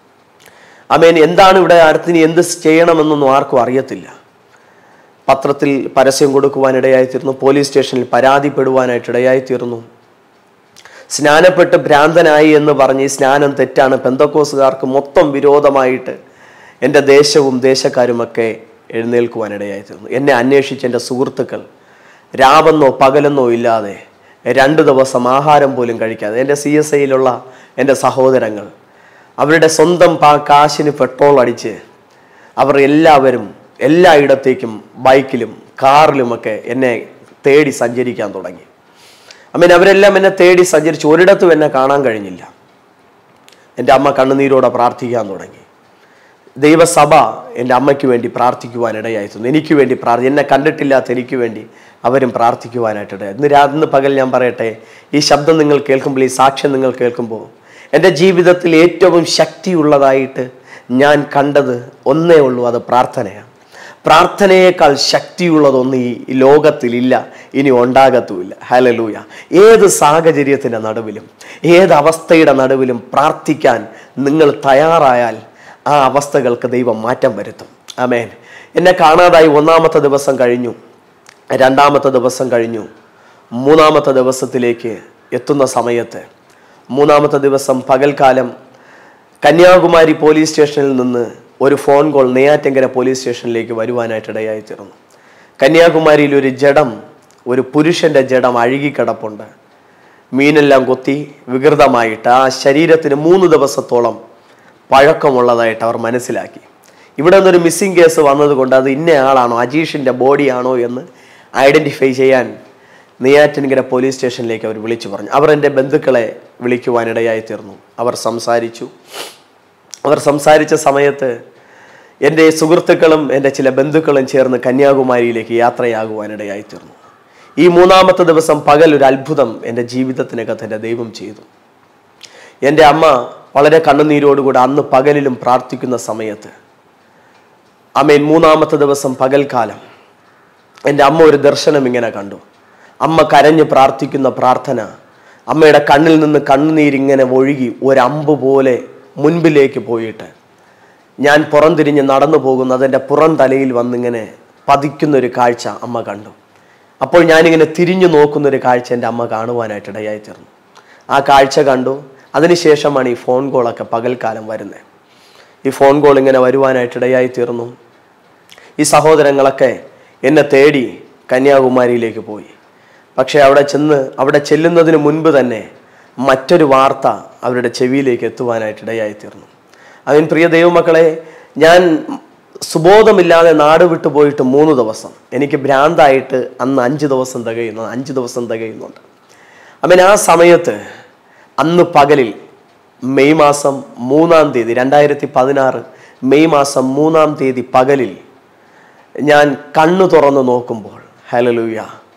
അമേൻ എന്താണ് ഇവിടെ അടുത്തിന് എന്ത് ചെയ്യണമെന്നൊന്നും ആർക്കും അറിയത്തില്ല പത്രത്തിൽ പരസ്യം കൊടുക്കുവാനിടയായി തീർന്നു പോലീസ് സ്റ്റേഷനിൽ പരാതിപ്പെടുവാനായിട്ട് ഇടയായി തീർന്നു സ്നാനപ്പെട്ട് ഭ്രാന്തനായി എന്ന് പറഞ്ഞ് ഈ സ്നാനം തെറ്റാണ് പെന്തക്കോസുകാർക്ക് മൊത്തം വിരോധമായിട്ട് എൻ്റെ ദേശവും ദേശക്കാരുമൊക്കെ എഴുന്നേൽക്കുവാനിടയായി തീർന്നു എന്നെ അന്വേഷിച്ച് എൻ്റെ സുഹൃത്തുക്കൾ രാവെന്നോ പകലെന്നോ ഇല്ലാതെ രണ്ട് ദിവസം ആഹാരം പോലും കഴിക്കാതെ എൻ്റെ സി എസ് ഐയിലുള്ള എൻ്റെ സഹോദരങ്ങൾ അവരുടെ സ്വന്തം പാ കാശിന് പെട്രോൾ അടിച്ച് അവർ എല്ലാവരും എല്ലായിടത്തേക്കും ബൈക്കിലും കാറിലുമൊക്കെ എന്നെ തേടി സഞ്ചരിക്കാൻ തുടങ്ങി അമ്മീൻ അവരെല്ലാം എന്നെ തേടി സഞ്ചരിച്ചു ഒരിടത്തും എന്നെ കാണാൻ കഴിഞ്ഞില്ല എൻ്റെ അമ്മ കണ്ണുനീരോടെ പ്രാർത്ഥിക്കാൻ തുടങ്ങി ദൈവസഭ എൻ്റെ അമ്മയ്ക്ക് വേണ്ടി പ്രാർത്ഥിക്കുവാൻ ഇടയായിരുന്നു എനിക്ക് വേണ്ടി പ്രാർത്ഥി എന്നെ കണ്ടിട്ടില്ലാത്ത എനിക്ക് വേണ്ടി അവരും പ്രാർത്ഥിക്കുവാനായിട്ട് ഇടയായി ഇന്ന് രാ ഇന്ന് പകൽ ഞാൻ പറയട്ടെ ഈ ശബ്ദം നിങ്ങൾ കേൾക്കുമ്പോൾ ഈ സാക്ഷ്യം നിങ്ങൾ കേൾക്കുമ്പോൾ എൻ്റെ ജീവിതത്തിൽ ഏറ്റവും ശക്തിയുള്ളതായിട്ട് ഞാൻ കണ്ടത് ഒന്നേ ഉള്ളൂ അത് പ്രാർത്ഥനയാണ് പ്രാർത്ഥനയേക്കാൾ ശക്തിയുള്ളതൊന്നും ഈ ലോകത്തിലില്ല ഇനി ഉണ്ടാകത്തുമില്ല ഹലലൂയ ഏത് സാഹചര്യത്തിൻ്റെ നടുവിലും ഏത് അവസ്ഥയുടെ നടുവിലും പ്രാർത്ഥിക്കാൻ നിങ്ങൾ തയ്യാറായാൽ ആ അവസ്ഥകൾക്ക് ദൈവം മാറ്റം വരുത്തും ആമേൻ എന്നെ കാണാതായി ഒന്നാമത്തെ ദിവസം കഴിഞ്ഞു രണ്ടാമത്തെ ദിവസം കഴിഞ്ഞു മൂന്നാമത്തെ ദിവസത്തിലേക്ക് എത്തുന്ന സമയത്ത് മൂന്നാമത്തെ ദിവസം പകൽക്കാലം കന്യാകുമാരി പോലീസ് സ്റ്റേഷനിൽ നിന്ന് ഒരു ഫോൺ കോൾ നെയ്യാറ്റങ്കര പോലീസ് സ്റ്റേഷനിലേക്ക് വരുവാനായിട്ട് ഇടയായി തീർന്നു കന്യാകുമാരിയിൽ ഒരു ജഡം ഒരു പുരുഷന്റെ ജഡം അഴുകിക്കിടപ്പുണ്ട് മീനെല്ലാം കൊത്തി വികൃതമായിട്ട് ആ ശരീരത്തിന് മൂന്ന് ദിവസത്തോളം പഴക്കമുള്ളതായിട്ട് അവർ മനസ്സിലാക്കി ഇവിടെ നിന്നൊരു മിസ്സിംഗ് കേസ് വന്നതുകൊണ്ട് അത് ഇന്ന ആളാണോ അജീഷിൻ്റെ ബോഡിയാണോ എന്ന് ഐഡൻറ്റിഫൈ ചെയ്യാൻ നെയ്യാറ്റിൻകര പോലീസ് സ്റ്റേഷനിലേക്ക് അവർ വിളിച്ചു പറഞ്ഞു അവർ എൻ്റെ ബന്ധുക്കളെ വിളിക്കുവാനിടയായി തീർന്നു അവർ സംസാരിച്ചു അവർ സംസാരിച്ച സമയത്ത് എൻ്റെ സുഹൃത്തുക്കളും എൻ്റെ ചില ബന്ധുക്കളും ചേർന്ന് കന്യാകുമാരിയിലേക്ക് യാത്രയാകുവാനിടയായി തീർന്നു ഈ മൂന്നാമത്തെ ദിവസം പകൽ ഒരു അത്ഭുതം എൻ്റെ ജീവിതത്തിനകത്ത് എൻ്റെ ദൈവം ചെയ്തു എൻ്റെ അമ്മ വളരെ കണ്ണുനീരോടുകൂടി അന്ന് പകലിലും പ്രാർത്ഥിക്കുന്ന സമയത്ത് അമ്മേൻ മൂന്നാമത്തെ ദിവസം പകൽക്കാലം എൻ്റെ അമ്മ ഒരു ദർശനം ഇങ്ങനെ കണ്ടു അമ്മ കരഞ്ഞ് പ്രാർത്ഥിക്കുന്ന പ്രാർത്ഥന അമ്മയുടെ കണ്ണിൽ നിന്ന് കണ്ണുനീരിങ്ങനെ ഒഴുകി ഒരമ്പ് പോലെ മുൻപിലേക്ക് പോയിട്ട് ഞാൻ പുറംതിരിഞ്ഞ് നടന്നു പോകുന്ന അതെൻ്റെ പുറം തലയിൽ വന്നിങ്ങനെ പതിക്കുന്നൊരു കാഴ്ച അമ്മ കണ്ടു അപ്പോൾ ഞാനിങ്ങനെ തിരിഞ്ഞു നോക്കുന്നൊരു കാഴ്ച എൻ്റെ അമ്മ കാണുവാനായിട്ട് ഇടയായി തീർന്നു ആ കാഴ്ച കണ്ടു അതിനുശേഷമാണ് ഈ ഫോൺ കോളൊക്കെ പകൽക്കാലം വരുന്നത് ഈ ഫോൺ കോൾ ഇങ്ങനെ വരുവാനായിട്ട് ഇടയായി തീർന്നു ഈ സഹോദരങ്ങളൊക്കെ എന്നെ തേടി കന്യാകുമാരിയിലേക്ക് പോയി പക്ഷേ അവിടെ ചെന്ന് അവിടെ ചെല്ലുന്നതിന് മുൻപ് തന്നെ മറ്റൊരു വാർത്ത അവരുടെ ചെവിയിലേക്ക് എത്തുവാനായിട്ട് ഇടയായി തീർന്നു അതിന് പ്രിയ ദൈവമക്കളെ ഞാൻ സുബോധമില്ലാതെ നാട് വിട്ടു പോയിട്ട് മൂന്ന് ദിവസം എനിക്ക് ഭ്രാന്തായിട്ട് അന്ന് അഞ്ച് ദിവസം തികയുന്നു അഞ്ച് ദിവസം തികയുന്നുണ്ട് അവൻ ആ സമയത്ത് അന്ന് പകലിൽ മെയ് മാസം മൂന്നാം തീയതി രണ്ടായിരത്തി പതിനാറ് മെയ് മാസം മൂന്നാം തീയതി പകലിൽ ഞാൻ കണ്ണു തുറന്ന് നോക്കുമ്പോൾ ഹലലൂയ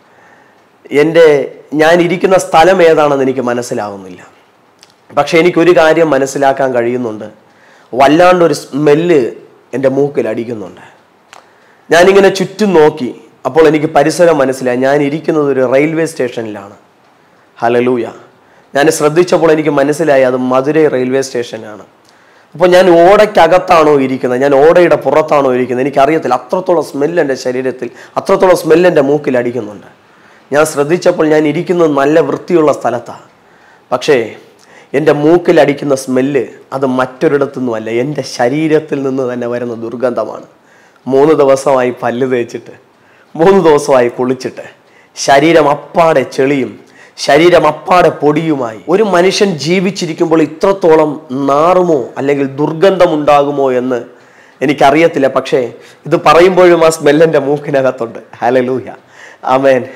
എൻ്റെ ഞാൻ ഇരിക്കുന്ന സ്ഥലം ഏതാണെന്ന് എനിക്ക് മനസ്സിലാവുന്നില്ല പക്ഷെ എനിക്കൊരു കാര്യം മനസ്സിലാക്കാൻ കഴിയുന്നുണ്ട് വല്ലാണ്ടൊരു സ്മെല്ല് എൻ്റെ മൂക്കിൽ അടിക്കുന്നുണ്ട് ഞാനിങ്ങനെ ചുറ്റും നോക്കി അപ്പോൾ എനിക്ക് പരിസരം മനസ്സിലായി ഞാൻ ഇരിക്കുന്നത് ഒരു റെയിൽവേ സ്റ്റേഷനിലാണ് ഹലലൂയ ഞാൻ ശ്രദ്ധിച്ചപ്പോൾ എനിക്ക് മനസ്സിലായി അത് മധുരൈ റെയിൽവേ സ്റ്റേഷനാണ് അപ്പോൾ ഞാൻ ഓടയ്ക്കകത്താണോ ഇരിക്കുന്നത് ഞാൻ ഓടയുടെ പുറത്താണോ ഇരിക്കുന്നത് എനിക്കറിയത്തില്ല അത്രത്തോളം സ്മെല്ല് എൻ്റെ ശരീരത്തിൽ അത്രത്തോളം സ്മെല്ല് എൻ്റെ മൂക്കിൽ അടിക്കുന്നുണ്ട് ഞാൻ ശ്രദ്ധിച്ചപ്പോൾ ഞാൻ ഇരിക്കുന്നത് നല്ല വൃത്തിയുള്ള സ്ഥലത്താണ് പക്ഷേ എൻ്റെ മൂക്കിൽ അടിക്കുന്ന സ്മെല്ല് അത് മറ്റൊരിടത്തുനിന്നുമല്ല എൻ്റെ ശരീരത്തിൽ നിന്ന് തന്നെ വരുന്ന ദുർഗന്ധമാണ് മൂന്ന് ദിവസമായി പല്ല് തേച്ചിട്ട് മൂന്ന് ദിവസമായി കുളിച്ചിട്ട് ശരീരം അപ്പാടെ ചെളിയും ശരീരം അപ്പാടെ പൊടിയുമായി ഒരു മനുഷ്യൻ ജീവിച്ചിരിക്കുമ്പോൾ ഇത്രത്തോളം നാറുമോ അല്ലെങ്കിൽ ദുർഗന്ധമുണ്ടാകുമോ എന്ന് എനിക്കറിയത്തില്ല പക്ഷേ ഇത് പറയുമ്പോഴും ആ സ്മെല്ലിൻ്റെ മൂക്കിനകത്തുണ്ട് ഹലലൂഹ ആമേൻ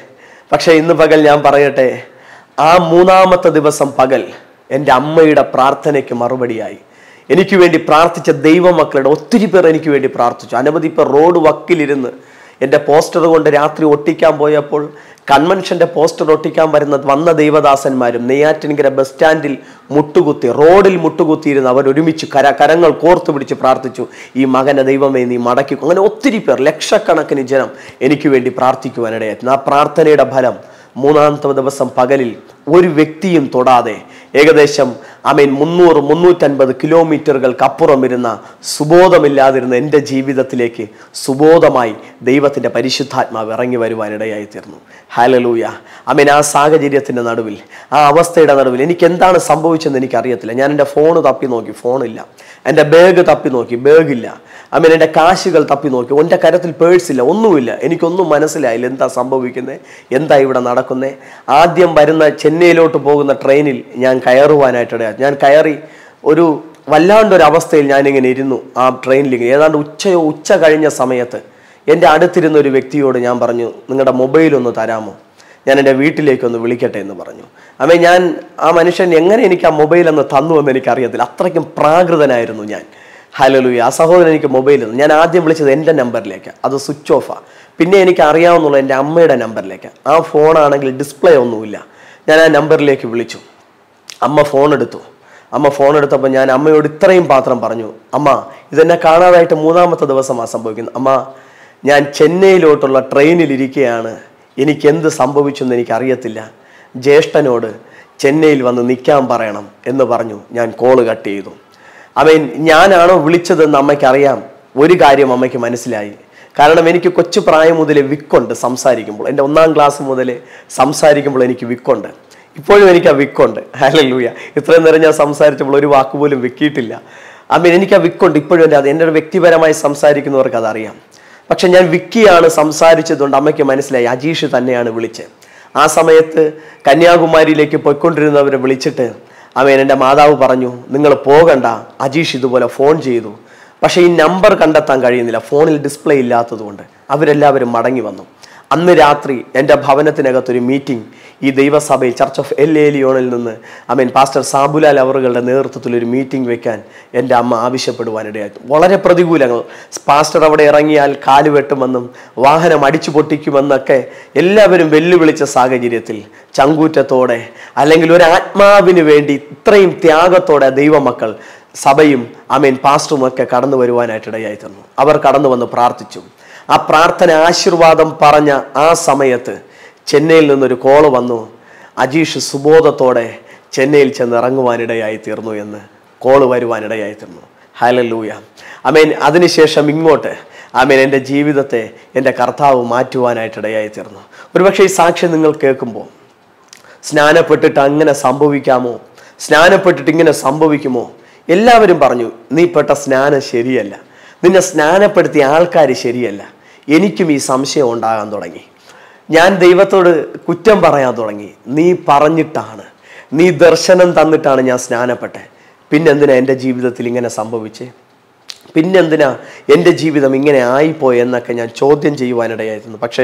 പക്ഷേ ഇന്ന് പകൽ ഞാൻ പറയട്ടെ ആ മൂന്നാമത്തെ ദിവസം പകൽ എൻ്റെ അമ്മയുടെ പ്രാർത്ഥനയ്ക്ക് മറുപടിയായി എനിക്ക് വേണ്ടി പ്രാർത്ഥിച്ച ദൈവമക്കളുടെ ഒത്തിരി പേർ എനിക്ക് വേണ്ടി പ്രാർത്ഥിച്ചു അനവധി പേർ റോഡ് വക്കിലിരുന്ന് എൻ്റെ പോസ്റ്റർ കൊണ്ട് രാത്രി ഒട്ടിക്കാൻ പോയപ്പോൾ കൺവെൻഷന്റെ പോസ്റ്റർ ഒട്ടിക്കാൻ വരുന്ന വന്ന ദൈവദാസന്മാരും നെയ്യാറ്റിൻകര ബസ് സ്റ്റാൻഡിൽ മുട്ടുകുത്തി റോഡിൽ മുട്ടുകുത്തിയിരുന്ന് അവർ ഒരുമിച്ച് കര കരങ്ങൾ കോർത്തു പിടിച്ച് പ്രാർത്ഥിച്ചു ഈ മകനെ ദൈവമേ നീ മടക്കി അങ്ങനെ ഒത്തിരി പേർ ലക്ഷക്കണക്കിന് ജനം എനിക്ക് വേണ്ടി പ്രാർത്ഥിക്കുവാനിടയായിരുന്നു ആ പ്രാർത്ഥനയുടെ ഫലം മൂന്നാമത്തെ ദിവസം പകലിൽ ഒരു വ്യക്തിയും തൊടാതെ ഏകദേശം അമീൻ മുന്നൂറ് മുന്നൂറ്റൻപത് കിലോമീറ്ററുകൾക്കപ്പുറം ഇരുന്ന സുബോധമില്ലാതിരുന്ന എൻ്റെ ജീവിതത്തിലേക്ക് സുബോധമായി ദൈവത്തിൻ്റെ പരിശുദ്ധാത്മാവ് ഇറങ്ങി വരുവാനിടയായി തീർന്നു ഹാലലൂയ അമീൻ ആ സാഹചര്യത്തിൻ്റെ നടുവിൽ ആ അവസ്ഥയുടെ നടുവിൽ എനിക്ക് എന്താണ് സംഭവിച്ചതെന്ന് എനിക്കറിയത്തില്ല ഞാൻ എൻ്റെ ഫോണ് തപ്പി നോക്കി ഫോണില്ല എൻ്റെ ബാഗ് തപ്പി നോക്കി ബാഗില്ല അമീൻ എൻ്റെ കാശുകൾ തപ്പി നോക്കി എൻ്റെ കരത്തിൽ പേഴ്സില്ല ഒന്നുമില്ല എനിക്കൊന്നും മനസ്സിലായില്ല എന്താ സംഭവിക്കുന്നത് എന്താ ഇവിടെ നടക്കുന്നത് ആദ്യം വരുന്ന ചെന്നൈയിലോട്ട് പോകുന്ന ട്രെയിനിൽ ഞാൻ കയറുവാനായിട്ടിടയാ ഞാൻ കയറി ഒരു വല്ലാണ്ടൊരു അവസ്ഥയിൽ ഞാനിങ്ങനെ ഇരുന്നു ആ ട്രെയിനിൽ ഇങ്ങനെ. ഏതാണ്ട് ഉച്ചയോ ഉച്ച കഴിഞ്ഞ സമയത്ത് എൻ്റെ അടുത്തിരുന്ന ഒരു വ്യക്തിയോട് ഞാൻ പറഞ്ഞു നിങ്ങളുടെ മൊബൈൽ ഒന്ന് തരാമോ ഞാൻ എൻ്റെ വീട്ടിലേക്ക് ഒന്ന് വിളിക്കട്ടെ എന്ന് പറഞ്ഞു അമ്മേ ഞാൻ ആ മനുഷ്യൻ എങ്ങനെ എനിക്ക് ആ മൊബൈൽ എന്ന് തന്നു എന്ന് എനിക്കറിയത്തില്ല അത്രയ്ക്കും പ്രാകൃതനായിരുന്നു ഞാൻ ഹലലുയ ആ സഹോദരൻ എനിക്ക് മൊബൈൽ തന്നു ഞാൻ ആദ്യം വിളിച്ചത് എൻ്റെ നമ്പറിലേക്ക് അത് സ്വിച്ച് ഓഫാണ് പിന്നെ എനിക്ക് അറിയാവുന്നുള്ള എൻ്റെ അമ്മയുടെ നമ്പറിലേക്ക് ആ ഫോണാണെങ്കിൽ ഡിസ്പ്ലേ ഒന്നുമില്ല ഞാൻ ആ നമ്പറിലേക്ക് വിളിച്ചു അമ്മ ഫോൺ എടുത്തു അമ്മ ഫോൺ എടുത്തപ്പോൾ ഞാൻ അമ്മയോട് ഇത്രയും പാത്രം പറഞ്ഞു അമ്മ ഇതെന്നെ കാണാതായിട്ട് മൂന്നാമത്തെ ദിവസമാണ് സംഭവിക്കുന്നത് അമ്മ ഞാൻ ചെന്നൈയിലോട്ടുള്ള ട്രെയിനിലിരിക്കുകയാണ് എനിക്ക് എന്ത് സംഭവിച്ചെന്ന് എനിക്കറിയത്തില്ല ജ്യേഷ്ഠനോട് ചെന്നൈയിൽ വന്ന് നിൽക്കാൻ പറയണം എന്ന് പറഞ്ഞു ഞാൻ കോള് കട്ട് ചെയ്തു അവൻ ഞാനാണോ വിളിച്ചതെന്ന് അമ്മയ്ക്ക് അറിയാം ഒരു കാര്യം അമ്മയ്ക്ക് മനസ്സിലായി കാരണം എനിക്ക് കൊച്ചു പ്രായം മുതലേ വിക്കുണ്ട് സംസാരിക്കുമ്പോൾ എൻ്റെ ഒന്നാം ക്ലാസ് മുതലേ സംസാരിക്കുമ്പോൾ എനിക്ക് വിക്കുണ്ട് ഇപ്പോഴും എനിക്ക് ആ വിക്കുണ്ട് ഹലൂയ ഇത്രയും നേരം ഞാൻ സംസാരിച്ചപ്പോൾ ഒരു വാക്ക് പോലും വിക്കിയിട്ടില്ല അമ്മ എനിക്ക് ആ വിക്കുണ്ട് ഇപ്പോഴും എൻ്റെ അത് എൻ്റെ വ്യക്തിപരമായി സംസാരിക്കുന്നവർക്ക് അതറിയാം പക്ഷെ ഞാൻ വിക്കിയാണ് സംസാരിച്ചതുകൊണ്ട് അമ്മയ്ക്ക് മനസ്സിലായി അജീഷ് തന്നെയാണ് വിളിച്ചത് ആ സമയത്ത് കന്യാകുമാരിയിലേക്ക് പോയിക്കൊണ്ടിരുന്നവരെ വിളിച്ചിട്ട് അവൻ എൻ്റെ മാതാവ് പറഞ്ഞു നിങ്ങൾ പോകണ്ട അജീഷ് ഇതുപോലെ ഫോൺ ചെയ്തു പക്ഷേ ഈ നമ്പർ കണ്ടെത്താൻ കഴിയുന്നില്ല ഫോണിൽ ഡിസ്പ്ലേ ഇല്ലാത്തതുകൊണ്ട് അവരെല്ലാവരും മടങ്ങി വന്നു അന്ന് രാത്രി എൻ്റെ ഭവനത്തിനകത്തൊരു മീറ്റിംഗ് ഈ ദൈവസഭയിൽ ചർച്ച് ഓഫ് എൽ ഏലിയോണിൽ നിന്ന് ഐ മീൻ പാസ്റ്റർ സാബുലാൽ അവറുകളുടെ നേതൃത്വത്തിൽ ഒരു മീറ്റിംഗ് വെക്കാൻ എൻ്റെ അമ്മ ആവശ്യപ്പെടുവാനിടയായി വളരെ പ്രതികൂലങ്ങൾ പാസ്റ്റർ അവിടെ ഇറങ്ങിയാൽ കാല് വെട്ടുമെന്നും വാഹനം അടിച്ചു പൊട്ടിക്കുമെന്നൊക്കെ എല്ലാവരും വെല്ലുവിളിച്ച സാഹചര്യത്തിൽ ചങ്കൂറ്റത്തോടെ അല്ലെങ്കിൽ ഒരു ആത്മാവിന് വേണ്ടി ഇത്രയും ത്യാഗത്തോടെ ദൈവമക്കൾ സഭയും അമീൻ പാസ്റ്ററും ഒക്കെ കടന്നു വരുവാനായിട്ടിടയായി തന്നു അവർ കടന്നു വന്ന് പ്രാർത്ഥിച്ചു ആ പ്രാർത്ഥന ആശീർവാദം പറഞ്ഞ ആ സമയത്ത് ചെന്നൈയിൽ നിന്നൊരു കോള് വന്നു അജീഷ് സുബോധത്തോടെ ചെന്നൈയിൽ ചെന്ന് ഇറങ്ങുവാനിടയായി തീർന്നു എന്ന് കോള് വരുവാനിടയായി തീർന്നു ഹലലൂയ അമേൻ അതിനുശേഷം ഇങ്ങോട്ട് ആമേൻ എൻ്റെ ജീവിതത്തെ എൻ്റെ കർത്താവ് മാറ്റുവാനായിട്ടിടയായി തീർന്നു ഒരുപക്ഷെ ഈ സാക്ഷ്യം നിങ്ങൾ കേൾക്കുമ്പോൾ സ്നാനപ്പെട്ടിട്ട് അങ്ങനെ സംഭവിക്കാമോ സ്നാനപ്പെട്ടിട്ട് ഇങ്ങനെ സംഭവിക്കുമോ എല്ലാവരും പറഞ്ഞു നീ പെട്ട സ്നാനം ശരിയല്ല നിന്നെ സ്നാനപ്പെടുത്തിയ ആൾക്കാർ ശരിയല്ല എനിക്കും ഈ സംശയം ഉണ്ടാകാൻ തുടങ്ങി ഞാൻ ദൈവത്തോട് കുറ്റം പറയാൻ തുടങ്ങി നീ പറഞ്ഞിട്ടാണ് നീ ദർശനം തന്നിട്ടാണ് ഞാൻ സ്നാനപ്പെട്ടെ പിന്നെന്തിനാ എൻ്റെ ജീവിതത്തിൽ ഇങ്ങനെ സംഭവിച്ചേ പിന്നെന്തിനാ എൻ്റെ ജീവിതം ഇങ്ങനെ ആയിപ്പോയെന്നൊക്കെ ഞാൻ ചോദ്യം ചെയ്യുവാനിടയായിരുന്നു പക്ഷേ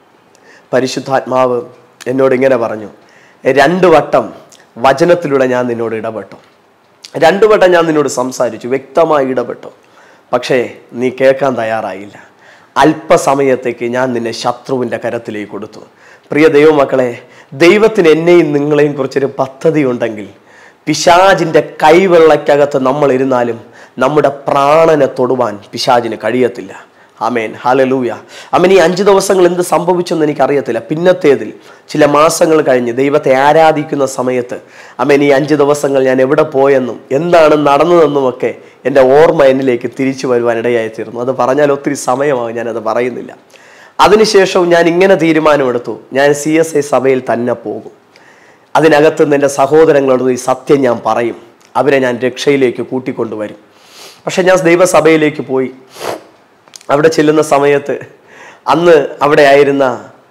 പരിശുദ്ധാത്മാവ് എന്നോട് ഇങ്ങനെ പറഞ്ഞു രണ്ട് വട്ടം വചനത്തിലൂടെ ഞാൻ നിന്നോട് ഇടപെട്ടു രണ്ടു വട്ടം ഞാൻ നിന്നോട് സംസാരിച്ചു വ്യക്തമായി ഇടപെട്ടു പക്ഷേ നീ കേൾക്കാൻ തയ്യാറായില്ല അല്പസമയത്തേക്ക് ഞാൻ നിന്നെ ശത്രുവിൻ്റെ കരത്തിലേക്ക് കൊടുത്തു പ്രിയ ദൈവമക്കളെ ദൈവത്തിന് എന്നെയും നിങ്ങളെയും കുറിച്ചൊരു പദ്ധതി ഉണ്ടെങ്കിൽ പിശാജിൻ്റെ കൈവെള്ളക്കകത്ത് നമ്മൾ ഇരുന്നാലും നമ്മുടെ പ്രാണനെ തൊടുവാൻ പിശാജിന് കഴിയത്തില്ല ആമേൻ ഹാലലൂയ അമ്മൻ ഈ അഞ്ച് ദിവസങ്ങൾ എന്ത് സംഭവിച്ചെന്ന് എനിക്കറിയത്തില്ല പിന്നത്തേതിൽ ചില മാസങ്ങൾ കഴിഞ്ഞ് ദൈവത്തെ ആരാധിക്കുന്ന സമയത്ത് അമ്മൻ ഈ അഞ്ച് ദിവസങ്ങൾ ഞാൻ എവിടെ പോയെന്നും എന്താണ് നടന്നതെന്നുമൊക്കെ എൻ്റെ ഓർമ്മ എന്നിലേക്ക് തിരിച്ചു വരുവാൻ ഇടയായി തീർന്നു അത് പറഞ്ഞാൽ ഒത്തിരി സമയമാകും ഞാനത് പറയുന്നില്ല അതിനുശേഷവും ഞാൻ ഇങ്ങനെ തീരുമാനമെടുത്തു ഞാൻ സി എസ് ഐ സഭയിൽ തന്നെ പോകും അതിനകത്ത് നിന്ന് എൻ്റെ സഹോദരങ്ങളോട് ഈ സത്യം ഞാൻ പറയും അവരെ ഞാൻ രക്ഷയിലേക്ക് കൂട്ടിക്കൊണ്ടുവരും പക്ഷെ ഞാൻ ദൈവസഭയിലേക്ക് പോയി അവിടെ ചെല്ലുന്ന സമയത്ത് അന്ന് അവിടെ ആയിരുന്ന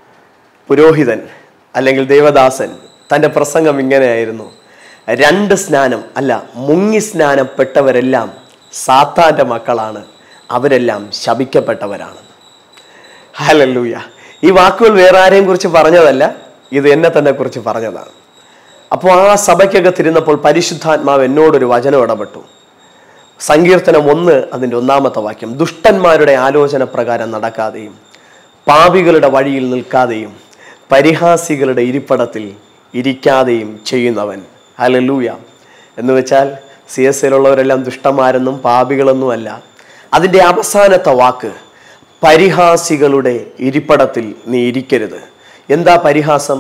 പുരോഹിതൻ അല്ലെങ്കിൽ ദേവദാസൻ തൻ്റെ പ്രസംഗം ഇങ്ങനെയായിരുന്നു രണ്ട് സ്നാനം അല്ല മുങ്ങി സ്നാനപ്പെട്ടവരെല്ലാം സാത്താൻ്റെ മക്കളാണ് അവരെല്ലാം ശപിക്കപ്പെട്ടവരാണ് ഹലല്ലൂയ ഈ വാക്കുകൾ വേറെ ആരെയും കുറിച്ച് പറഞ്ഞതല്ല ഇത് എന്നെ തന്നെ കുറിച്ച് പറഞ്ഞതാണ് അപ്പോൾ ആ സഭയ്ക്കകത്തിരുന്നപ്പോൾ പരിശുദ്ധാത്മാവ് എന്നോടൊരു വചനം ഇടപെട്ടു സങ്കീർത്തനം ഒന്ന് അതിൻ്റെ ഒന്നാമത്തെ വാക്യം ദുഷ്ടന്മാരുടെ ആലോചന പ്രകാരം നടക്കാതെയും പാപികളുടെ വഴിയിൽ നിൽക്കാതെയും പരിഹാസികളുടെ ഇരിപ്പടത്തിൽ ഇരിക്കാതെയും ചെയ്യുന്നവൻ ഹലലൂയ എന്ന് വെച്ചാൽ സി എസ് എല്ലുള്ളവരെല്ലാം ദുഷ്ടന്മാരെന്നും പാപികളൊന്നും അല്ല അതിൻ്റെ അവസാനത്തെ വാക്ക് പരിഹാസികളുടെ ഇരിപ്പടത്തിൽ നീ ഇരിക്കരുത് എന്താ പരിഹാസം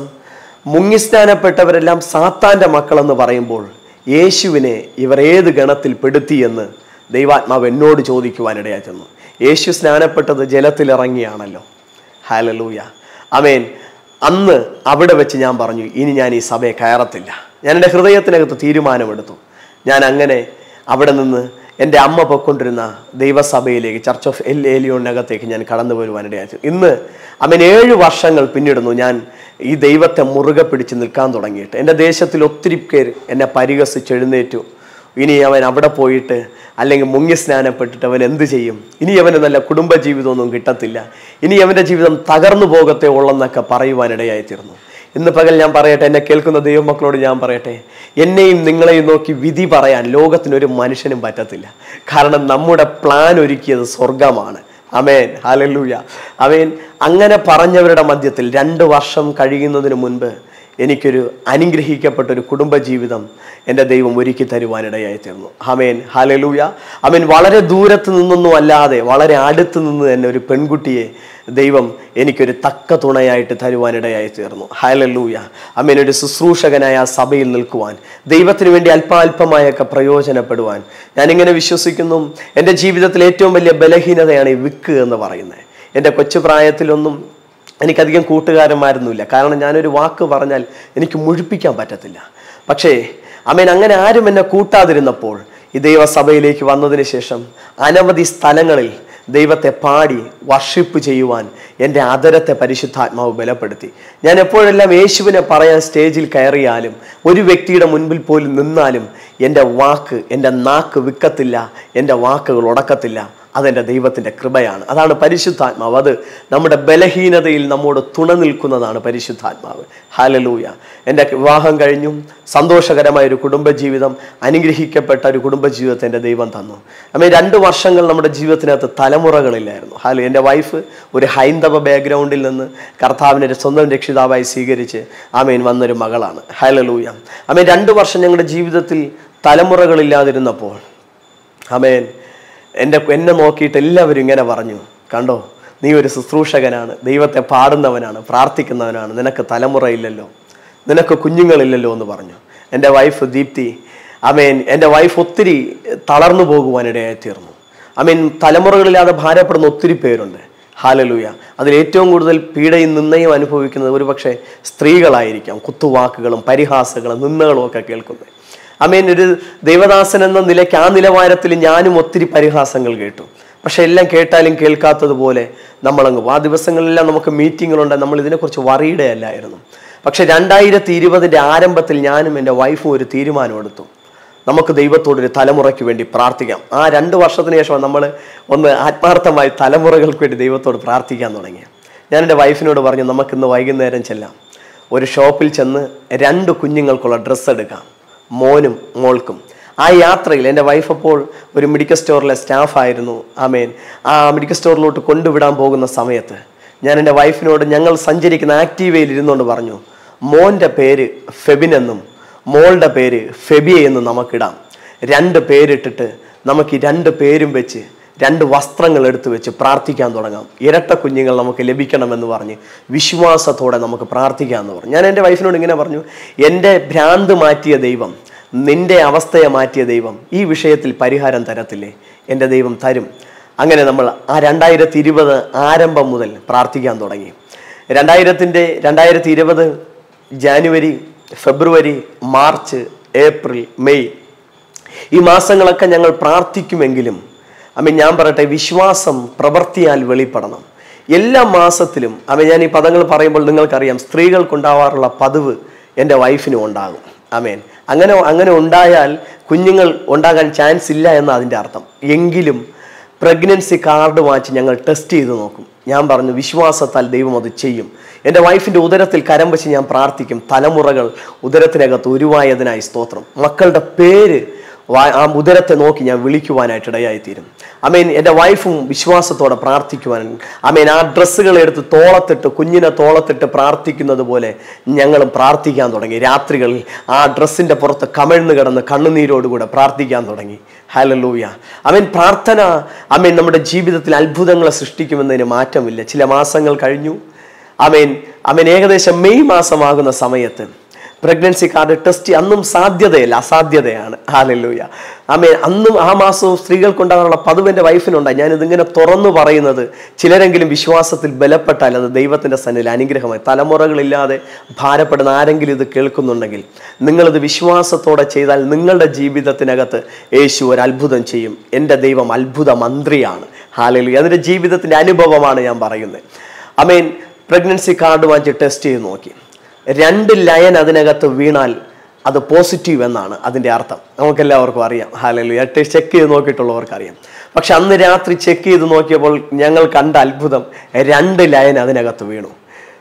മുങ്ങിസ്നാനപ്പെട്ടവരെല്ലാം സാത്താന്റെ മക്കളെന്ന് പറയുമ്പോൾ യേശുവിനെ ഇവർ ഏത് ഗണത്തിൽ പെടുത്തിയെന്ന് ദൈവാത്മാവ് എന്നോട് ചോദിക്കുവാനിടയായി ചെന്നു യേശു സ്നാനപ്പെട്ടത് ജലത്തിലിറങ്ങിയാണല്ലോ ഹാലലൂയ അമേൻ അന്ന് അവിടെ വെച്ച് ഞാൻ പറഞ്ഞു ഇനി ഞാൻ ഈ സഭയെ കയറത്തില്ല ഞാൻ എൻ്റെ ഹൃദയത്തിനകത്ത് തീരുമാനമെടുത്തു ഞാൻ അങ്ങനെ അവിടെ നിന്ന് എൻ്റെ അമ്മ പൊക്കൊണ്ടിരുന്ന ദൈവസഭയിലേക്ക് ചർച്ച് ഓഫ് എൽ ഏലിയോണിനകത്തേക്ക് ഞാൻ കടന്നു വരുവാനിടയായി ഇന്ന് അമ്മൻ ഏഴ് വർഷങ്ങൾ പിന്നിടുന്നു ഞാൻ ഈ ദൈവത്തെ മുറുകെ പിടിച്ച് നിൽക്കാൻ തുടങ്ങിയിട്ട് എൻ്റെ ദേശത്തിൽ ഒത്തിരി പേര് എന്നെ പരിഹസിച്ച് എഴുന്നേറ്റു ഇനി അവൻ അവിടെ പോയിട്ട് അല്ലെങ്കിൽ മുങ്ങി സ്നാനപ്പെട്ടിട്ട് അവൻ എന്ത് ചെയ്യും ഇനി അവന് നല്ല കുടുംബ ജീവിതമൊന്നും കിട്ടത്തില്ല ഇനി അവൻ്റെ ജീവിതം തകർന്നു പോകത്തേ ഉള്ളെന്നൊക്കെ പറയുവാനിടയായി തീർന്നു ഇന്ന് പകൽ ഞാൻ പറയട്ടെ എന്നെ കേൾക്കുന്ന ദൈവമക്കളോട് ഞാൻ പറയട്ടെ എന്നെയും നിങ്ങളെയും നോക്കി വിധി പറയാൻ ലോകത്തിനൊരു മനുഷ്യനും പറ്റത്തില്ല കാരണം നമ്മുടെ പ്ലാൻ ഒരുക്കിയത് സ്വർഗമാണ് അമേൻ ഹാലല്ലൂയ അമേൻ അങ്ങനെ പറഞ്ഞവരുടെ മധ്യത്തിൽ രണ്ട് വർഷം കഴിയുന്നതിന് മുൻപ് എനിക്കൊരു അനുഗ്രഹിക്കപ്പെട്ട ഒരു കുടുംബജീവിതം എൻ്റെ ദൈവം ഒരുക്കി തരുവാനിടയായി തീർന്നു അമേൻ ഹാലലൂയ അമേൻ വളരെ ദൂരത്ത് നിന്നൊന്നും അല്ലാതെ വളരെ അടുത്ത് നിന്ന് തന്നെ ഒരു പെൺകുട്ടിയെ ദൈവം എനിക്കൊരു തക്ക തുണയായിട്ട് തരുവാനിടയായി തീർന്നു ഹാലലൂയ അമേൻ ഒരു ശുശ്രൂഷകനായ ആ സഭയിൽ നിൽക്കുവാൻ ദൈവത്തിന് വേണ്ടി അല്പാൽപമായൊക്കെ പ്രയോജനപ്പെടുവാൻ ഞാനിങ്ങനെ വിശ്വസിക്കുന്നു എൻ്റെ ജീവിതത്തിൽ ഏറ്റവും വലിയ ബലഹീനതയാണ് ഈ വിക്ക് എന്ന് പറയുന്നത് എൻ്റെ കൊച്ചു പ്രായത്തിലൊന്നും എനിക്കധികം കൂട്ടുകാരന്മാരൊന്നുമില്ല കാരണം ഞാനൊരു വാക്ക് പറഞ്ഞാൽ എനിക്ക് മുഴിപ്പിക്കാൻ പറ്റത്തില്ല പക്ഷേ അമേൻ അങ്ങനെ ആരും എന്നെ കൂട്ടാതിരുന്നപ്പോൾ ഈ ദൈവസഭയിലേക്ക് വന്നതിന് ശേഷം അനവധി സ്ഥലങ്ങളിൽ ദൈവത്തെ പാടി വർഷിപ്പ് ചെയ്യുവാൻ എൻ്റെ അതരത്തെ പരിശുദ്ധാത്മാവ് ബലപ്പെടുത്തി ഞാൻ എപ്പോഴെല്ലാം യേശുവിനെ പറയാൻ സ്റ്റേജിൽ കയറിയാലും ഒരു വ്യക്തിയുടെ മുൻപിൽ പോലും നിന്നാലും എൻ്റെ വാക്ക് എൻ്റെ നാക്ക് വിക്കത്തില്ല എൻ്റെ വാക്കുകൾ ഉടക്കത്തില്ല അതെൻ്റെ ദൈവത്തിൻ്റെ കൃപയാണ് അതാണ് പരിശുദ്ധാത്മാവ് അത് നമ്മുടെ ബലഹീനതയിൽ നമ്മോട് തുണ നിൽക്കുന്നതാണ് പരിശുദ്ധാത്മാവ് ഹാലലൂയ എൻ്റെ വിവാഹം കഴിഞ്ഞും സന്തോഷകരമായ ഒരു കുടുംബജീവിതം അനുഗ്രഹിക്കപ്പെട്ട ഒരു കുടുംബജീവിതത്തെ എൻ്റെ ദൈവം തന്നു അമ്മ രണ്ട് വർഷങ്ങൾ നമ്മുടെ ജീവിതത്തിനകത്ത് തലമുറകളില്ലായിരുന്നു ഹാലു എൻ്റെ വൈഫ് ഒരു ഹൈന്ദവ ബാക്ക്ഗ്രൗണ്ടിൽ നിന്ന് കർത്താവിനെ ഒരു സ്വന്തം രക്ഷിതാവായി സ്വീകരിച്ച് ആമേൻ വന്നൊരു മകളാണ് ഹാലലൂയ അമ്മ രണ്ട് വർഷം ഞങ്ങളുടെ ജീവിതത്തിൽ തലമുറകളില്ലാതിരുന്നപ്പോൾ അമേൻ എൻ്റെ എന്നെ നോക്കിയിട്ട് എല്ലാവരും ഇങ്ങനെ പറഞ്ഞു കണ്ടോ നീ ഒരു ശുശ്രൂഷകനാണ് ദൈവത്തെ പാടുന്നവനാണ് പ്രാർത്ഥിക്കുന്നവനാണ് നിനക്ക് തലമുറയില്ലല്ലോ നിനക്ക് കുഞ്ഞുങ്ങളില്ലല്ലോ എന്ന് പറഞ്ഞു എൻ്റെ വൈഫ് ദീപ്തി അമേൻ എൻ്റെ വൈഫ് ഒത്തിരി തളർന്നു പോകുവാനിടയായി തീർന്നു അമീൻ തലമുറകളില്ലാതെ ഭാരപ്പെടുന്ന ഒത്തിരി പേരുണ്ട് ഹാലലൂയ അതിൽ ഏറ്റവും കൂടുതൽ പീഡയും നിന്നയും അനുഭവിക്കുന്നത് ഒരുപക്ഷെ സ്ത്രീകളായിരിക്കാം കുത്തുവാക്കുകളും പരിഹാസങ്ങളും നിന്നകളും ഒക്കെ കേൾക്കുന്നത് അമീൻ ഒരു ദൈവദാസൻ എന്ന നിലയ്ക്ക് ആ നിലവാരത്തിൽ ഞാനും ഒത്തിരി പരിഹാസങ്ങൾ കേട്ടു പക്ഷെ എല്ലാം കേട്ടാലും കേൾക്കാത്തതുപോലെ നമ്മളങ്ങ് പോകും. ആ ദിവസങ്ങളിലെല്ലാം നമുക്ക് മീറ്റിങ്ങുകളുണ്ട് നമ്മൾ ഇതിനെക്കുറിച്ച് വറിയുടെ അല്ലായിരുന്നു പക്ഷെ രണ്ടായിരത്തി ഇരുപതിൻ്റെ ആരംഭത്തിൽ ഞാനും എൻ്റെ വൈഫും ഒരു തീരുമാനമെടുത്തു നമുക്ക് ദൈവത്തോടൊരു തലമുറയ്ക്ക് വേണ്ടി പ്രാർത്ഥിക്കാം ആ രണ്ട് വർഷത്തിന് ശേഷം നമ്മൾ ഒന്ന് ആത്മാർത്ഥമായി തലമുറകൾക്ക് വേണ്ടി ദൈവത്തോട് പ്രാർത്ഥിക്കാൻ തുടങ്ങി ഞാൻ എൻ്റെ വൈഫിനോട് പറഞ്ഞു നമുക്കിന്ന് വൈകുന്നേരം ചെല്ലാം ഒരു ഷോപ്പിൽ ചെന്ന് രണ്ട് കുഞ്ഞുങ്ങൾക്കുള്ള ഡ്രസ്സ് എടുക്കാം മോനും മോൾക്കും ആ യാത്രയിൽ എൻ്റെ വൈഫ് അപ്പോൾ ഒരു മെഡിക്കൽ സ്റ്റോറിലെ സ്റ്റാഫായിരുന്നു ആമേൻ ആ മെഡിക്കൽ സ്റ്റോറിലോട്ട് കൊണ്ടുവിടാൻ പോകുന്ന സമയത്ത് ഞാൻ എൻ്റെ വൈഫിനോട് ഞങ്ങൾ സഞ്ചരിക്കുന്ന ആക്റ്റീവയിൽ ഇരുന്നുകൊണ്ട് പറഞ്ഞു മോൻ്റെ പേര് ഫെബിൻ എന്നും മോളുടെ പേര് ഫെബിയ എന്നും നമുക്കിടാം രണ്ട് പേരിട്ടിട്ട് നമുക്ക് ഈ രണ്ട് പേരും വെച്ച് രണ്ട് വസ്ത്രങ്ങൾ എടുത്തു വെച്ച് പ്രാർത്ഥിക്കാൻ തുടങ്ങാം ഇരട്ട കുഞ്ഞുങ്ങൾ നമുക്ക് ലഭിക്കണമെന്ന് പറഞ്ഞ് വിശ്വാസത്തോടെ നമുക്ക് പ്രാർത്ഥിക്കാമെന്ന് പറഞ്ഞു ഞാൻ എൻ്റെ വൈഫിനോട് ഇങ്ങനെ പറഞ്ഞു എൻ്റെ ഭ്രാന്ത് മാറ്റിയ ദൈവം നിന്റെ അവസ്ഥയെ മാറ്റിയ ദൈവം ഈ വിഷയത്തിൽ പരിഹാരം തരത്തില്ലേ എൻ്റെ ദൈവം തരും അങ്ങനെ നമ്മൾ ആ രണ്ടായിരത്തി ഇരുപത് ആരംഭം മുതൽ പ്രാർത്ഥിക്കാൻ തുടങ്ങി രണ്ടായിരത്തിൻ്റെ രണ്ടായിരത്തി ഇരുപത് January February March April May ഈ മാസങ്ങളൊക്കെ ഞങ്ങൾ പ്രാർത്ഥിക്കുമെങ്കിലും അമ്മ ഞാൻ പറയട്ടെ വിശ്വാസം പ്രവൃത്തിയാൽ വെളിപ്പെടണം എല്ലാ മാസത്തിലും അമ്മ ഞാൻ ഈ പദങ്ങൾ പറയുമ്പോൾ നിങ്ങൾക്കറിയാം സ്ത്രീകൾക്കുണ്ടാവാറുള്ള പതിവ് എൻ്റെ വൈഫിനും ഉണ്ടാകും അമേൻ അങ്ങനെ അങ്ങനെ ഉണ്ടായാൽ കുഞ്ഞുങ്ങൾ ഉണ്ടാകാൻ ചാൻസ് ഇല്ല എന്ന അതിൻ്റെ അർത്ഥം എങ്കിലും പ്രഗ്നൻസി കാർഡ് വാങ്ങിച്ച് ഞങ്ങൾ ടെസ്റ്റ് ചെയ്ത് നോക്കും ഞാൻ പറഞ്ഞു വിശ്വാസത്താൽ ദൈവം അത് ചെയ്യും എൻ്റെ വൈഫിൻ്റെ ഉദരത്തിൽ കരം വെച്ച് ഞാൻ പ്രാർത്ഥിക്കും തലമുറകൾ ഉദരത്തിനകത്ത് ഉരുവായതിനായി സ്തോത്രം മക്കളുടെ പേര് വാ- ആ ഉദരത്തെ നോക്കി ഞാൻ വിളിക്കുവാനായിട്ട് ഇടയായിത്തീരും അമേൻ എൻ്റെ വൈഫും വിശ്വാസത്തോടെ പ്രാർത്ഥിക്കുവാൻ അമേൻ ആ ഡ്രസ്സുകൾ എടുത്ത് തോളത്തിട്ട് കുഞ്ഞിനെ തോളത്തിട്ട് പ്രാർത്ഥിക്കുന്നത് പോലെ ഞങ്ങളും പ്രാർത്ഥിക്കാൻ തുടങ്ങി രാത്രികളിൽ ആ ഡ്രസ്സിൻ്റെ പുറത്ത് കമിഴ്ന്ന് കിടന്ന് കണ്ണുനീരോടുകൂടെ പ്രാർത്ഥിക്കാൻ തുടങ്ങി ഹലലൂയ അവൻ പ്രാർത്ഥന അമേൻ നമ്മുടെ ജീവിതത്തിൽ അത്ഭുതങ്ങളെ സൃഷ്ടിക്കുമെന്നതിന് മാറ്റമില്ല ചില മാസങ്ങൾ കഴിഞ്ഞു അമേൻ അമേൻ ഏകദേശം മെയ് മാസമാകുന്ന സമയത്ത് പ്രഗ്നൻസി കാർഡ് ടെസ്റ്റ് അന്നും സാധ്യതയല്ല അസാധ്യതയാണ് ഹാലല്ലൂയ ആമേ അന്നും ആ മാസവും സ്ത്രീകൾക്കുണ്ടാകാനുള്ള പതിവ് എൻ്റെ വൈഫിനുണ്ടായി ഞാനിതിങ്ങനെ തുറന്നു പറയുന്നത് ചിലരെങ്കിലും വിശ്വാസത്തിൽ ബലപ്പെട്ടാൽ അത് ദൈവത്തിൻ്റെ സന്നിധിയിൽ അനുഗ്രഹമായി തലമുറകളില്ലാതെ ഭാരപ്പെടുന്ന ആരെങ്കിലും ഇത് കേൾക്കുന്നുണ്ടെങ്കിൽ നിങ്ങളിത് വിശ്വാസത്തോടെ ചെയ്താൽ നിങ്ങളുടെ ജീവിതത്തിനകത്ത് യേശു ഒരു അത്ഭുതം ചെയ്യും എൻ്റെ ദൈവം അത്ഭുത മന്ത്രിയാണ് ഹാലല്ലൂയ അതിൻ്റെ ജീവിതത്തിൻ്റെ അനുഭവമാണ് ഞാൻ പറയുന്നത് അമേൻ പ്രഗ്നൻസി കാർഡ് വാങ്ങിച്ച് ടെസ്റ്റ് ചെയ്ത് നോക്കി രണ്ട് ലയൻ അതിനകത്ത് വീണാൽ അത് പോസിറ്റീവ് എന്നാണ് അതിൻ്റെ അർത്ഥം നമുക്കെല്ലാവർക്കും അറിയാം ഹാലലു ചെക്ക് ചെയ്ത് നോക്കിയിട്ടുള്ളവർക്ക് അറിയാം പക്ഷെ അന്ന് രാത്രി ചെക്ക് ചെയ്ത് നോക്കിയപ്പോൾ ഞങ്ങൾ കണ്ട അത്ഭുതം രണ്ട് ലയൻ അതിനകത്ത് വീണു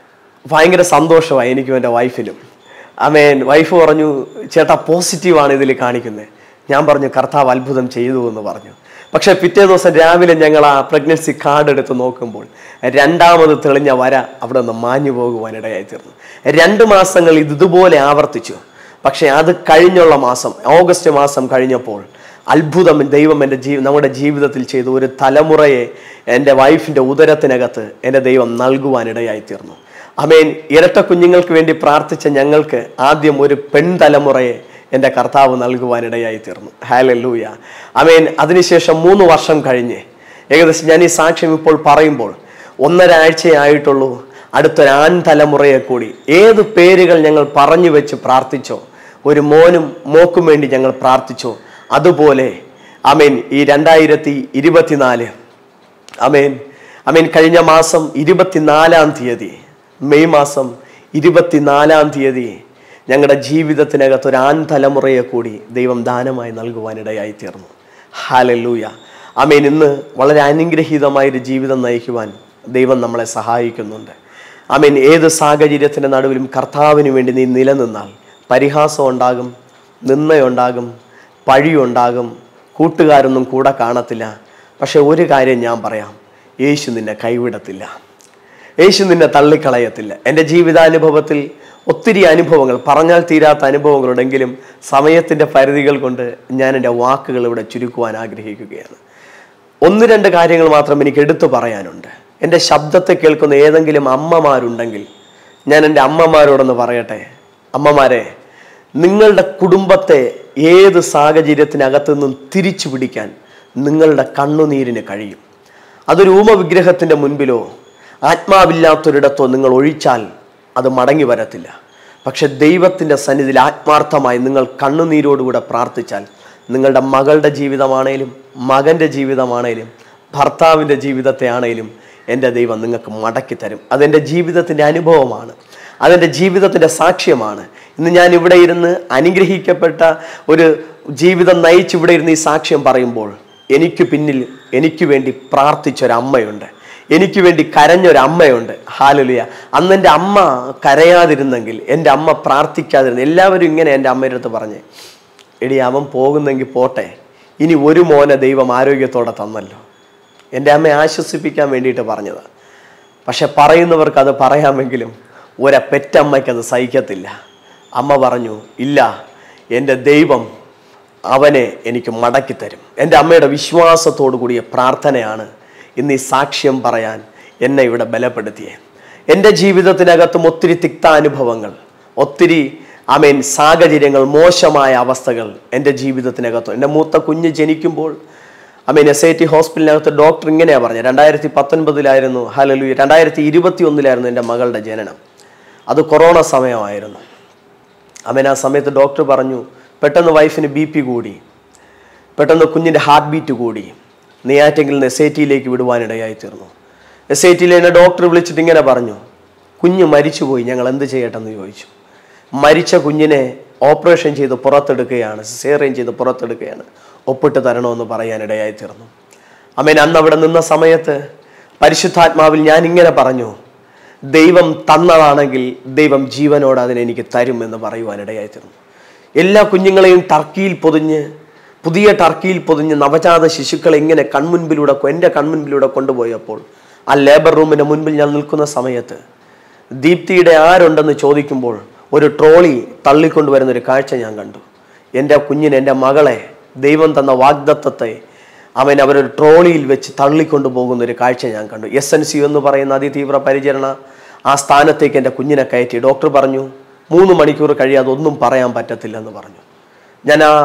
ഭയങ്കര സന്തോഷമായി എനിക്കും എൻ്റെ വൈഫിനും അമേൻ വൈഫ് പറഞ്ഞു ചേട്ടാ പോസിറ്റീവാണ് ഇതിൽ കാണിക്കുന്നത് ഞാൻ പറഞ്ഞു കർത്താവ് അത്ഭുതം ചെയ്തു എന്ന് പറഞ്ഞു പക്ഷെ പിറ്റേ ദിവസം രാവിലെ ഞങ്ങൾ ആ പ്രഗ്നൻസി കാർഡ് എടുത്ത് നോക്കുമ്പോൾ രണ്ടാമത് തെളിഞ്ഞ വര അവിടെ നിന്ന് മാഞ്ഞു പോകുവാനിടയായി തീർന്നു രണ്ട് മാസങ്ങൾ ഇത് ഇതുപോലെ ആവർത്തിച്ചു പക്ഷെ അത് കഴിഞ്ഞുള്ള മാസം ഓഗസ്റ്റ് മാസം കഴിഞ്ഞപ്പോൾ അത്ഭുതം ദൈവം എൻ്റെ ജീവ നമ്മുടെ ജീവിതത്തിൽ ചെയ്തു ഒരു തലമുറയെ എൻ്റെ വൈഫിൻ്റെ ഉദരത്തിനകത്ത് എൻ്റെ ദൈവം നൽകുവാനിടയായി തീർന്നു അമേൻ ഇരട്ട കുഞ്ഞുങ്ങൾക്ക് വേണ്ടി പ്രാർത്ഥിച്ച ഞങ്ങൾക്ക് ആദ്യം ഒരു പെൺതലമുറയെ എൻ്റെ കർത്താവ് നൽകുവാനിടയായി തീർന്നു ഹാലല്ലൂയ അമേൻ അതിനുശേഷം മൂന്ന് വർഷം കഴിഞ്ഞ് ഏകദേശം ഞാൻ ഈ സാക്ഷ്യം ഇപ്പോൾ പറയുമ്പോൾ ഒന്നര ആഴ്ചയായിട്ടുള്ളൂ അടുത്തൊരു ആൺ തലമുറയെ കൂടി ഏത് പേരുകൾ ഞങ്ങൾ പറഞ്ഞു വെച്ച് പ്രാർത്ഥിച്ചോ ഒരു മോനും മോക്കും വേണ്ടി ഞങ്ങൾ പ്രാർത്ഥിച്ചോ അതുപോലെ അമേൻ ഈ രണ്ടായിരത്തി ഇരുപത്തിനാല് അമേൻ അമേൻ കഴിഞ്ഞ മാസം ഇരുപത്തിനാലാം തീയതി മെയ് മാസം ഇരുപത്തിനാലാം തീയതി ഞങ്ങളുടെ ജീവിതത്തിനകത്ത് ഒരു ആൺ തലമുറയെ കൂടി ദൈവം ദാനമായി നൽകുവാനിടയായി തീർന്നു ഹാലല്ലൂയ അമേൻ ഇന്ന് വളരെ അനുഗ്രഹീതമായൊരു ജീവിതം നയിക്കുവാൻ ദൈവം നമ്മളെ സഹായിക്കുന്നുണ്ട് അമേൻ ഏത് സാഹചര്യത്തിൻ്റെ നടുവിലും കർത്താവിന് വേണ്ടി നീ നിലനിന്നാൽ പരിഹാസം ഉണ്ടാകും നിന്നയുണ്ടാകും പഴിയുണ്ടാകും കൂട്ടുകാരൊന്നും കൂടെ കാണത്തില്ല പക്ഷെ ഒരു കാര്യം ഞാൻ പറയാം യേശു നിന്നെ കൈവിടത്തില്ല യേശു നിന്നെ തള്ളിക്കളയത്തില്ല എൻ്റെ ജീവിതാനുഭവത്തിൽ ഒത്തിരി അനുഭവങ്ങൾ പറഞ്ഞാൽ തീരാത്ത അനുഭവങ്ങളുണ്ടെങ്കിലും സമയത്തിൻ്റെ പരിധികൾ കൊണ്ട് ഞാൻ എൻ്റെ വാക്കുകൾ ഇവിടെ ചുരുക്കുവാൻ ആഗ്രഹിക്കുകയാണ് ഒന്ന് രണ്ട് കാര്യങ്ങൾ മാത്രം എനിക്ക് എടുത്തു പറയാനുണ്ട് എൻ്റെ ശബ്ദത്തെ കേൾക്കുന്ന ഏതെങ്കിലും അമ്മമാരുണ്ടെങ്കിൽ ഞാൻ എൻ്റെ അമ്മമാരോടൊന്ന് പറയട്ടെ അമ്മമാരെ നിങ്ങളുടെ കുടുംബത്തെ ഏത് സാഹചര്യത്തിനകത്തു നിന്നും തിരിച്ചു പിടിക്കാൻ നിങ്ങളുടെ കണ്ണുനീരിന് കഴിയും അതൊരു ഊമവിഗ്രഹത്തിൻ്റെ മുൻപിലോ ആത്മാവില്ലാത്തൊരിടത്തോ നിങ്ങൾ ഒഴിച്ചാൽ അത് മടങ്ങി വരത്തില്ല പക്ഷെ ദൈവത്തിൻ്റെ സന്നിധിയിൽ ആത്മാർത്ഥമായി നിങ്ങൾ കണ്ണുനീരോടുകൂടെ പ്രാർത്ഥിച്ചാൽ നിങ്ങളുടെ മകളുടെ ജീവിതമാണേലും മകൻ്റെ ജീവിതമാണേലും ഭർത്താവിൻ്റെ ജീവിതത്തെ ആണേലും എൻ്റെ ദൈവം നിങ്ങൾക്ക് മടക്കി തരും അതെൻ്റെ ജീവിതത്തിൻ്റെ അനുഭവമാണ് അതെൻ്റെ ജീവിതത്തിൻ്റെ സാക്ഷ്യമാണ് ഇന്ന് ഞാൻ ഇവിടെ ഇരുന്ന് അനുഗ്രഹിക്കപ്പെട്ട ഒരു ജീവിതം നയിച്ച് ഇവിടെ ഇരുന്ന് ഈ സാക്ഷ്യം പറയുമ്പോൾ എനിക്ക് പിന്നിൽ എനിക്ക് വേണ്ടി പ്രാർത്ഥിച്ചൊരമ്മയുണ്ട് എനിക്ക് വേണ്ടി കരഞ്ഞൊരു അമ്മയുണ്ട് ഹാലലിയ അന്ന് എൻ്റെ അമ്മ കരയാതിരുന്നെങ്കിൽ എൻ്റെ അമ്മ പ്രാർത്ഥിക്കാതിരുന്നു എല്ലാവരും ഇങ്ങനെ എൻ്റെ അമ്മയുടെ അടുത്ത് പറഞ്ഞേ എടി അവൻ പോകുന്നെങ്കിൽ പോട്ടെ ഇനി ഒരു മോനെ ദൈവം ആരോഗ്യത്തോടെ തന്നല്ലോ എൻ്റെ അമ്മയെ ആശ്വസിപ്പിക്കാൻ വേണ്ടിയിട്ട് പറഞ്ഞതാണ് പക്ഷെ പറയുന്നവർക്ക് അത് പറയാമെങ്കിലും ഒരു പെറ്റമ്മയ്ക്ക് അത് സഹിക്കത്തില്ല അമ്മ പറഞ്ഞു ഇല്ല എൻ്റെ ദൈവം അവനെ എനിക്ക് മടക്കി തരും എൻ്റെ അമ്മയുടെ വിശ്വാസത്തോടു കൂടിയ പ്രാർത്ഥനയാണ് ഇന്ന് ഈ സാക്ഷ്യം പറയാൻ എന്നെ ഇവിടെ ബലപ്പെടുത്തിയേ എൻ്റെ ജീവിതത്തിനകത്തും ഒത്തിരി തിക്താനുഭവങ്ങൾ ഒത്തിരി അമേൻ സാഹചര്യങ്ങൾ മോശമായ അവസ്ഥകൾ എൻ്റെ ജീവിതത്തിനകത്തും എൻ്റെ മൂത്ത കുഞ്ഞ് ജനിക്കുമ്പോൾ അമീൻ എസ് ഐ ടി ഹോസ്പിറ്റലിനകത്ത് ഡോക്ടർ ഇങ്ങനെയാണ് പറഞ്ഞത് രണ്ടായിരത്തി പത്തൊൻപതിലായിരുന്നു ഹലലു രണ്ടായിരത്തി ഇരുപത്തി ഒന്നിലായിരുന്നു എൻ്റെ മകളുടെ ജനനം അത് കൊറോണ സമയമായിരുന്നു അമീൻ ആ സമയത്ത് ഡോക്ടർ പറഞ്ഞു പെട്ടെന്ന് വൈഫിന് ബി പി കൂടി പെട്ടെന്ന് കുഞ്ഞിൻ്റെ ഹാർട്ട് ബീറ്റ് കൂടി നെയ്യാറ്റെങ്കിൽ നിന്ന് എസ് ഐ ടിയിലേക്ക് വിടുവാനിടയായി തീർന്നു എസ് ഐ ടിയിൽ എന്നെ ഡോക്ടർ വിളിച്ചിട്ട് ഇങ്ങനെ പറഞ്ഞു കുഞ്ഞ് മരിച്ചുപോയി ഞങ്ങൾ എന്ത് ചെയ്യട്ടെന്ന് ചോദിച്ചു മരിച്ച കുഞ്ഞിനെ ഓപ്പറേഷൻ ചെയ്ത് പുറത്തെടുക്കുകയാണ് സിസേറിയൻ ചെയ്ത് പുറത്തെടുക്കുകയാണ് ഒപ്പിട്ട് തരണമെന്ന് പറയാനിടയായി തീർന്നു അമേൻ അന്ന് അവിടെ നിന്ന സമയത്ത് പരിശുദ്ധാത്മാവിൽ ഞാൻ ഇങ്ങനെ പറഞ്ഞു ദൈവം തന്നതാണെങ്കിൽ ദൈവം ജീവനോട് അതിനെ എനിക്ക് തരും എന്ന് പറയുവാനിടയായി തീർന്നു എല്ലാ കുഞ്ഞുങ്ങളെയും ടർക്കിയിൽ പൊതിഞ്ഞ് പുതിയ ടർക്കിയിൽ പൊതിഞ്ഞ് നവജാത ശിശുക്കളെ ഇങ്ങനെ കൺമുൻപിലൂടെ എൻ്റെ കൺമുൻപിലൂടെ കൊണ്ടുപോയപ്പോൾ ആ ലേബർ റൂമിൻ്റെ മുൻപിൽ ഞാൻ നിൽക്കുന്ന സമയത്ത് ദീപ്തിയുടെ ആരുണ്ടെന്ന് ചോദിക്കുമ്പോൾ ഒരു ട്രോളി തള്ളിക്കൊണ്ടുവരുന്ന ഒരു കാഴ്ച ഞാൻ കണ്ടു എൻ്റെ കുഞ്ഞിനെ എൻ്റെ മകളെ ദൈവം തന്ന വാഗ്ദത്തത്തെ അവൻ അവരൊരു ട്രോളിയിൽ വെച്ച് തള്ളിക്കൊണ്ടു പോകുന്ന ഒരു കാഴ്ച ഞാൻ കണ്ടു എസ് എൻ സി എന്ന് പറയുന്ന അതിതീവ്ര പരിചരണ ആ സ്ഥാനത്തേക്ക് എൻ്റെ കുഞ്ഞിനെ കയറ്റി ഡോക്ടർ പറഞ്ഞു മൂന്ന് മണിക്കൂർ കഴിയാതെ ഒന്നും പറയാൻ പറ്റത്തില്ലെന്ന് പറഞ്ഞു ഞാൻ ആ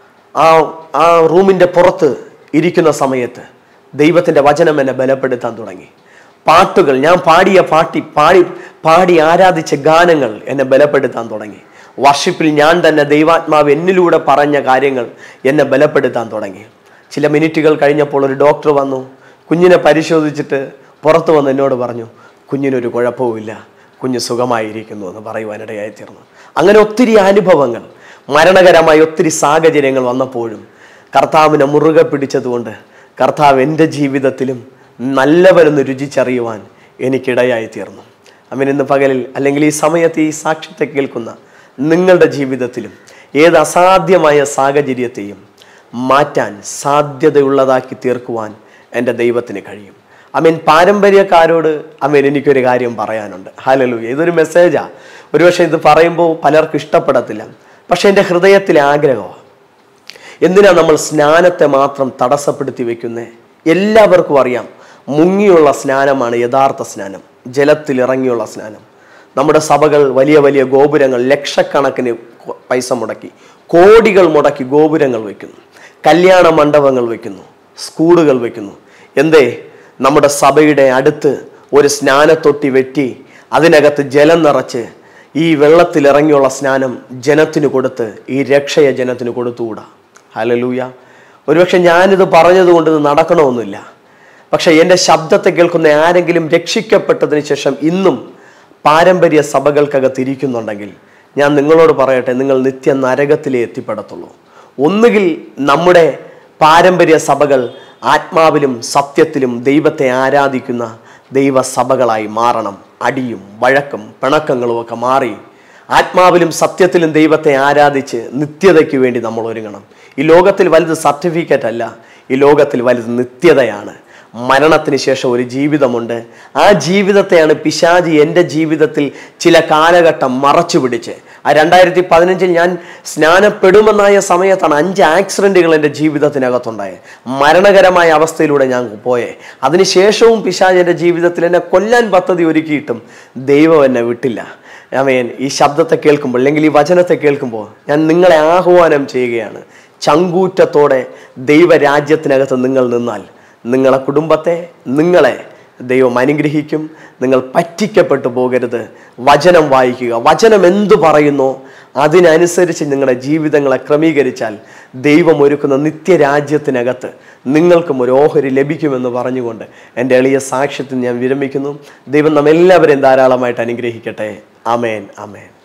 ആ ആ റൂമിൻ്റെ പുറത്ത് ഇരിക്കുന്ന സമയത്ത് ദൈവത്തിൻ്റെ വചനം എന്നെ ബലപ്പെടുത്താൻ തുടങ്ങി പാട്ടുകൾ ഞാൻ പാടിയ പാട്ടി പാടി പാടി ആരാധിച്ച ഗാനങ്ങൾ എന്നെ ബലപ്പെടുത്താൻ തുടങ്ങി വർഷിപ്പിൽ ഞാൻ തന്നെ ദൈവാത്മാവ് എന്നിലൂടെ പറഞ്ഞ കാര്യങ്ങൾ എന്നെ ബലപ്പെടുത്താൻ തുടങ്ങി ചില മിനിറ്റുകൾ കഴിഞ്ഞപ്പോൾ ഒരു ഡോക്ടർ വന്നു കുഞ്ഞിനെ പരിശോധിച്ചിട്ട് പുറത്തു വന്ന് എന്നോട് പറഞ്ഞു കുഞ്ഞിനൊരു കുഴപ്പവുമില്ല കുഞ്ഞ് സുഖമായിരിക്കുന്നു എന്ന് പറയുവാനിടയായി തീർന്നു അങ്ങനെ ഒത്തിരി അനുഭവങ്ങൾ മരണകരമായ ഒത്തിരി സാഹചര്യങ്ങൾ വന്നപ്പോഴും കർത്താവിനെ മുറുകെ പിടിച്ചതുകൊണ്ട് കർത്താവ് എൻ്റെ ജീവിതത്തിലും നല്ലവരെന്ന് രുചിച്ചറിയുവാൻ എനിക്കിടയായി തീർന്നു അമ്മൻ ഇന്ന് പകലിൽ അല്ലെങ്കിൽ ഈ സമയത്ത് ഈ സാക്ഷ്യത്തെ കേൾക്കുന്ന നിങ്ങളുടെ ജീവിതത്തിലും ഏത് അസാധ്യമായ സാഹചര്യത്തെയും മാറ്റാൻ സാധ്യതയുള്ളതാക്കി തീർക്കുവാൻ എൻ്റെ ദൈവത്തിന് കഴിയും അമീൻ പാരമ്പര്യക്കാരോട് അമീൻ എനിക്കൊരു കാര്യം പറയാനുണ്ട് ഹലലു ഇതൊരു മെസ്സേജാ ഒരുപക്ഷെ ഇത് പറയുമ്പോൾ പലർക്കും ഇഷ്ടപ്പെടത്തില്ല പക്ഷെ എൻ്റെ ഹൃദയത്തിലെ ആഗ്രഹമാണ് എന്തിനാ നമ്മൾ സ്നാനത്തെ മാത്രം തടസ്സപ്പെടുത്തി വെക്കുന്നേ എല്ലാവർക്കും അറിയാം മുങ്ങിയുള്ള സ്നാനമാണ് യഥാർത്ഥ സ്നാനം ജലത്തിൽ ഇറങ്ങിയുള്ള സ്നാനം നമ്മുടെ സഭകൾ വലിയ വലിയ ഗോപുരങ്ങൾ ലക്ഷക്കണക്കിന് കൊ- പൈസ മുടക്കി കോടികൾ മുടക്കി ഗോപുരങ്ങൾ വയ്ക്കുന്നു കല്യാണ മണ്ഡപങ്ങൾ വയ്ക്കുന്നു സ്കൂളുകൾ വയ്ക്കുന്നു എന്തേ നമ്മുടെ സഭയുടെ അടുത്ത് ഒരു സ്നാനത്തൊട്ടി വെട്ടി അതിനകത്ത് ജലം നിറച്ച് ഈ വെള്ളത്തിൽ ഇറങ്ങിയുള്ള സ്നാനം ജനത്തിന് കൊടുത്ത് ഈ രക്ഷയെ ജനത്തിന് കൊടുത്തുകൂടാ ഹലലൂയ ഒരുപക്ഷെ ഞാനിത് പറഞ്ഞതുകൊണ്ട് ഇത് നടക്കണമെന്നില്ല പക്ഷെ എൻ്റെ ശബ്ദത്തെ കേൾക്കുന്ന ആരെങ്കിലും രക്ഷിക്കപ്പെട്ടതിന് ശേഷം ഇന്നും പാരമ്പര്യ സഭകൾക്കകത്ത് ഇരിക്കുന്നുണ്ടെങ്കിൽ ഞാൻ നിങ്ങളോട് പറയട്ടെ നിങ്ങൾ നിത്യ നരകത്തിലേ എത്തിപ്പെടത്തുള്ളൂ ഒന്നുകിൽ നമ്മുടെ പാരമ്പര്യ സഭകൾ ആത്മാവിലും സത്യത്തിലും ദൈവത്തെ ആരാധിക്കുന്ന ദൈവസഭകളായി മാറണം അടിയും വഴക്കും പിണക്കങ്ങളും ഒക്കെ മാറി ആത്മാവിലും സത്യത്തിലും ദൈവത്തെ ആരാധിച്ച് നിത്യതയ്ക്ക് വേണ്ടി നമ്മൾ ഒരുങ്ങണം ഈ ലോകത്തിൽ വലുത് സർട്ടിഫിക്കറ്റ് അല്ല ഈ ലോകത്തിൽ വലുത് നിത്യതയാണ് മരണത്തിന് ശേഷം ഒരു ജീവിതമുണ്ട് ആ ജീവിതത്തെയാണ് പിശാജി എൻ്റെ ജീവിതത്തിൽ ചില കാലഘട്ടം മറച്ചു പിടിച്ച് ആ രണ്ടായിരത്തി പതിനഞ്ചിൽ ഞാൻ സ്നാനപ്പെടുമെന്നായ സമയത്താണ് അഞ്ച് ആക്സിഡൻറ്റുകൾ എൻ്റെ ജീവിതത്തിനകത്തുണ്ടായത് മരണകരമായ അവസ്ഥയിലൂടെ ഞാൻ പോയേ അതിനുശേഷവും പിശാജ് എൻ്റെ ജീവിതത്തിൽ എന്നെ കൊല്ലാൻ പദ്ധതി ഒരുക്കിയിട്ടും ദൈവം എന്നെ വിട്ടില്ല ആമേൻ ഈ ശബ്ദത്തെ കേൾക്കുമ്പോൾ അല്ലെങ്കിൽ ഈ വചനത്തെ കേൾക്കുമ്പോൾ ഞാൻ നിങ്ങളെ ആഹ്വാനം ചെയ്യുകയാണ് ചങ്കൂറ്റത്തോടെ ദൈവരാജ്യത്തിനകത്ത് നിങ്ങൾ നിന്നാൽ നിങ്ങളെ കുടുംബത്തെ നിങ്ങളെ ദൈവം അനുഗ്രഹിക്കും നിങ്ങൾ പറ്റിക്കപ്പെട്ടു പോകരുത് വചനം വായിക്കുക വചനം എന്തു പറയുന്നോ അതിനനുസരിച്ച് നിങ്ങളുടെ ജീവിതങ്ങളെ ക്രമീകരിച്ചാൽ ദൈവം ഒരുക്കുന്ന നിത്യരാജ്യത്തിനകത്ത് നിങ്ങൾക്കും ഒരു ഓഹരി ലഭിക്കുമെന്ന് പറഞ്ഞുകൊണ്ട് എൻ്റെ എളിയ സാക്ഷ്യത്തിൽ ഞാൻ വിരമിക്കുന്നു ദൈവം നമ്മെല്ലാവരെയും ധാരാളമായിട്ട് അനുഗ്രഹിക്കട്ടെ അമേൻ അമേൻ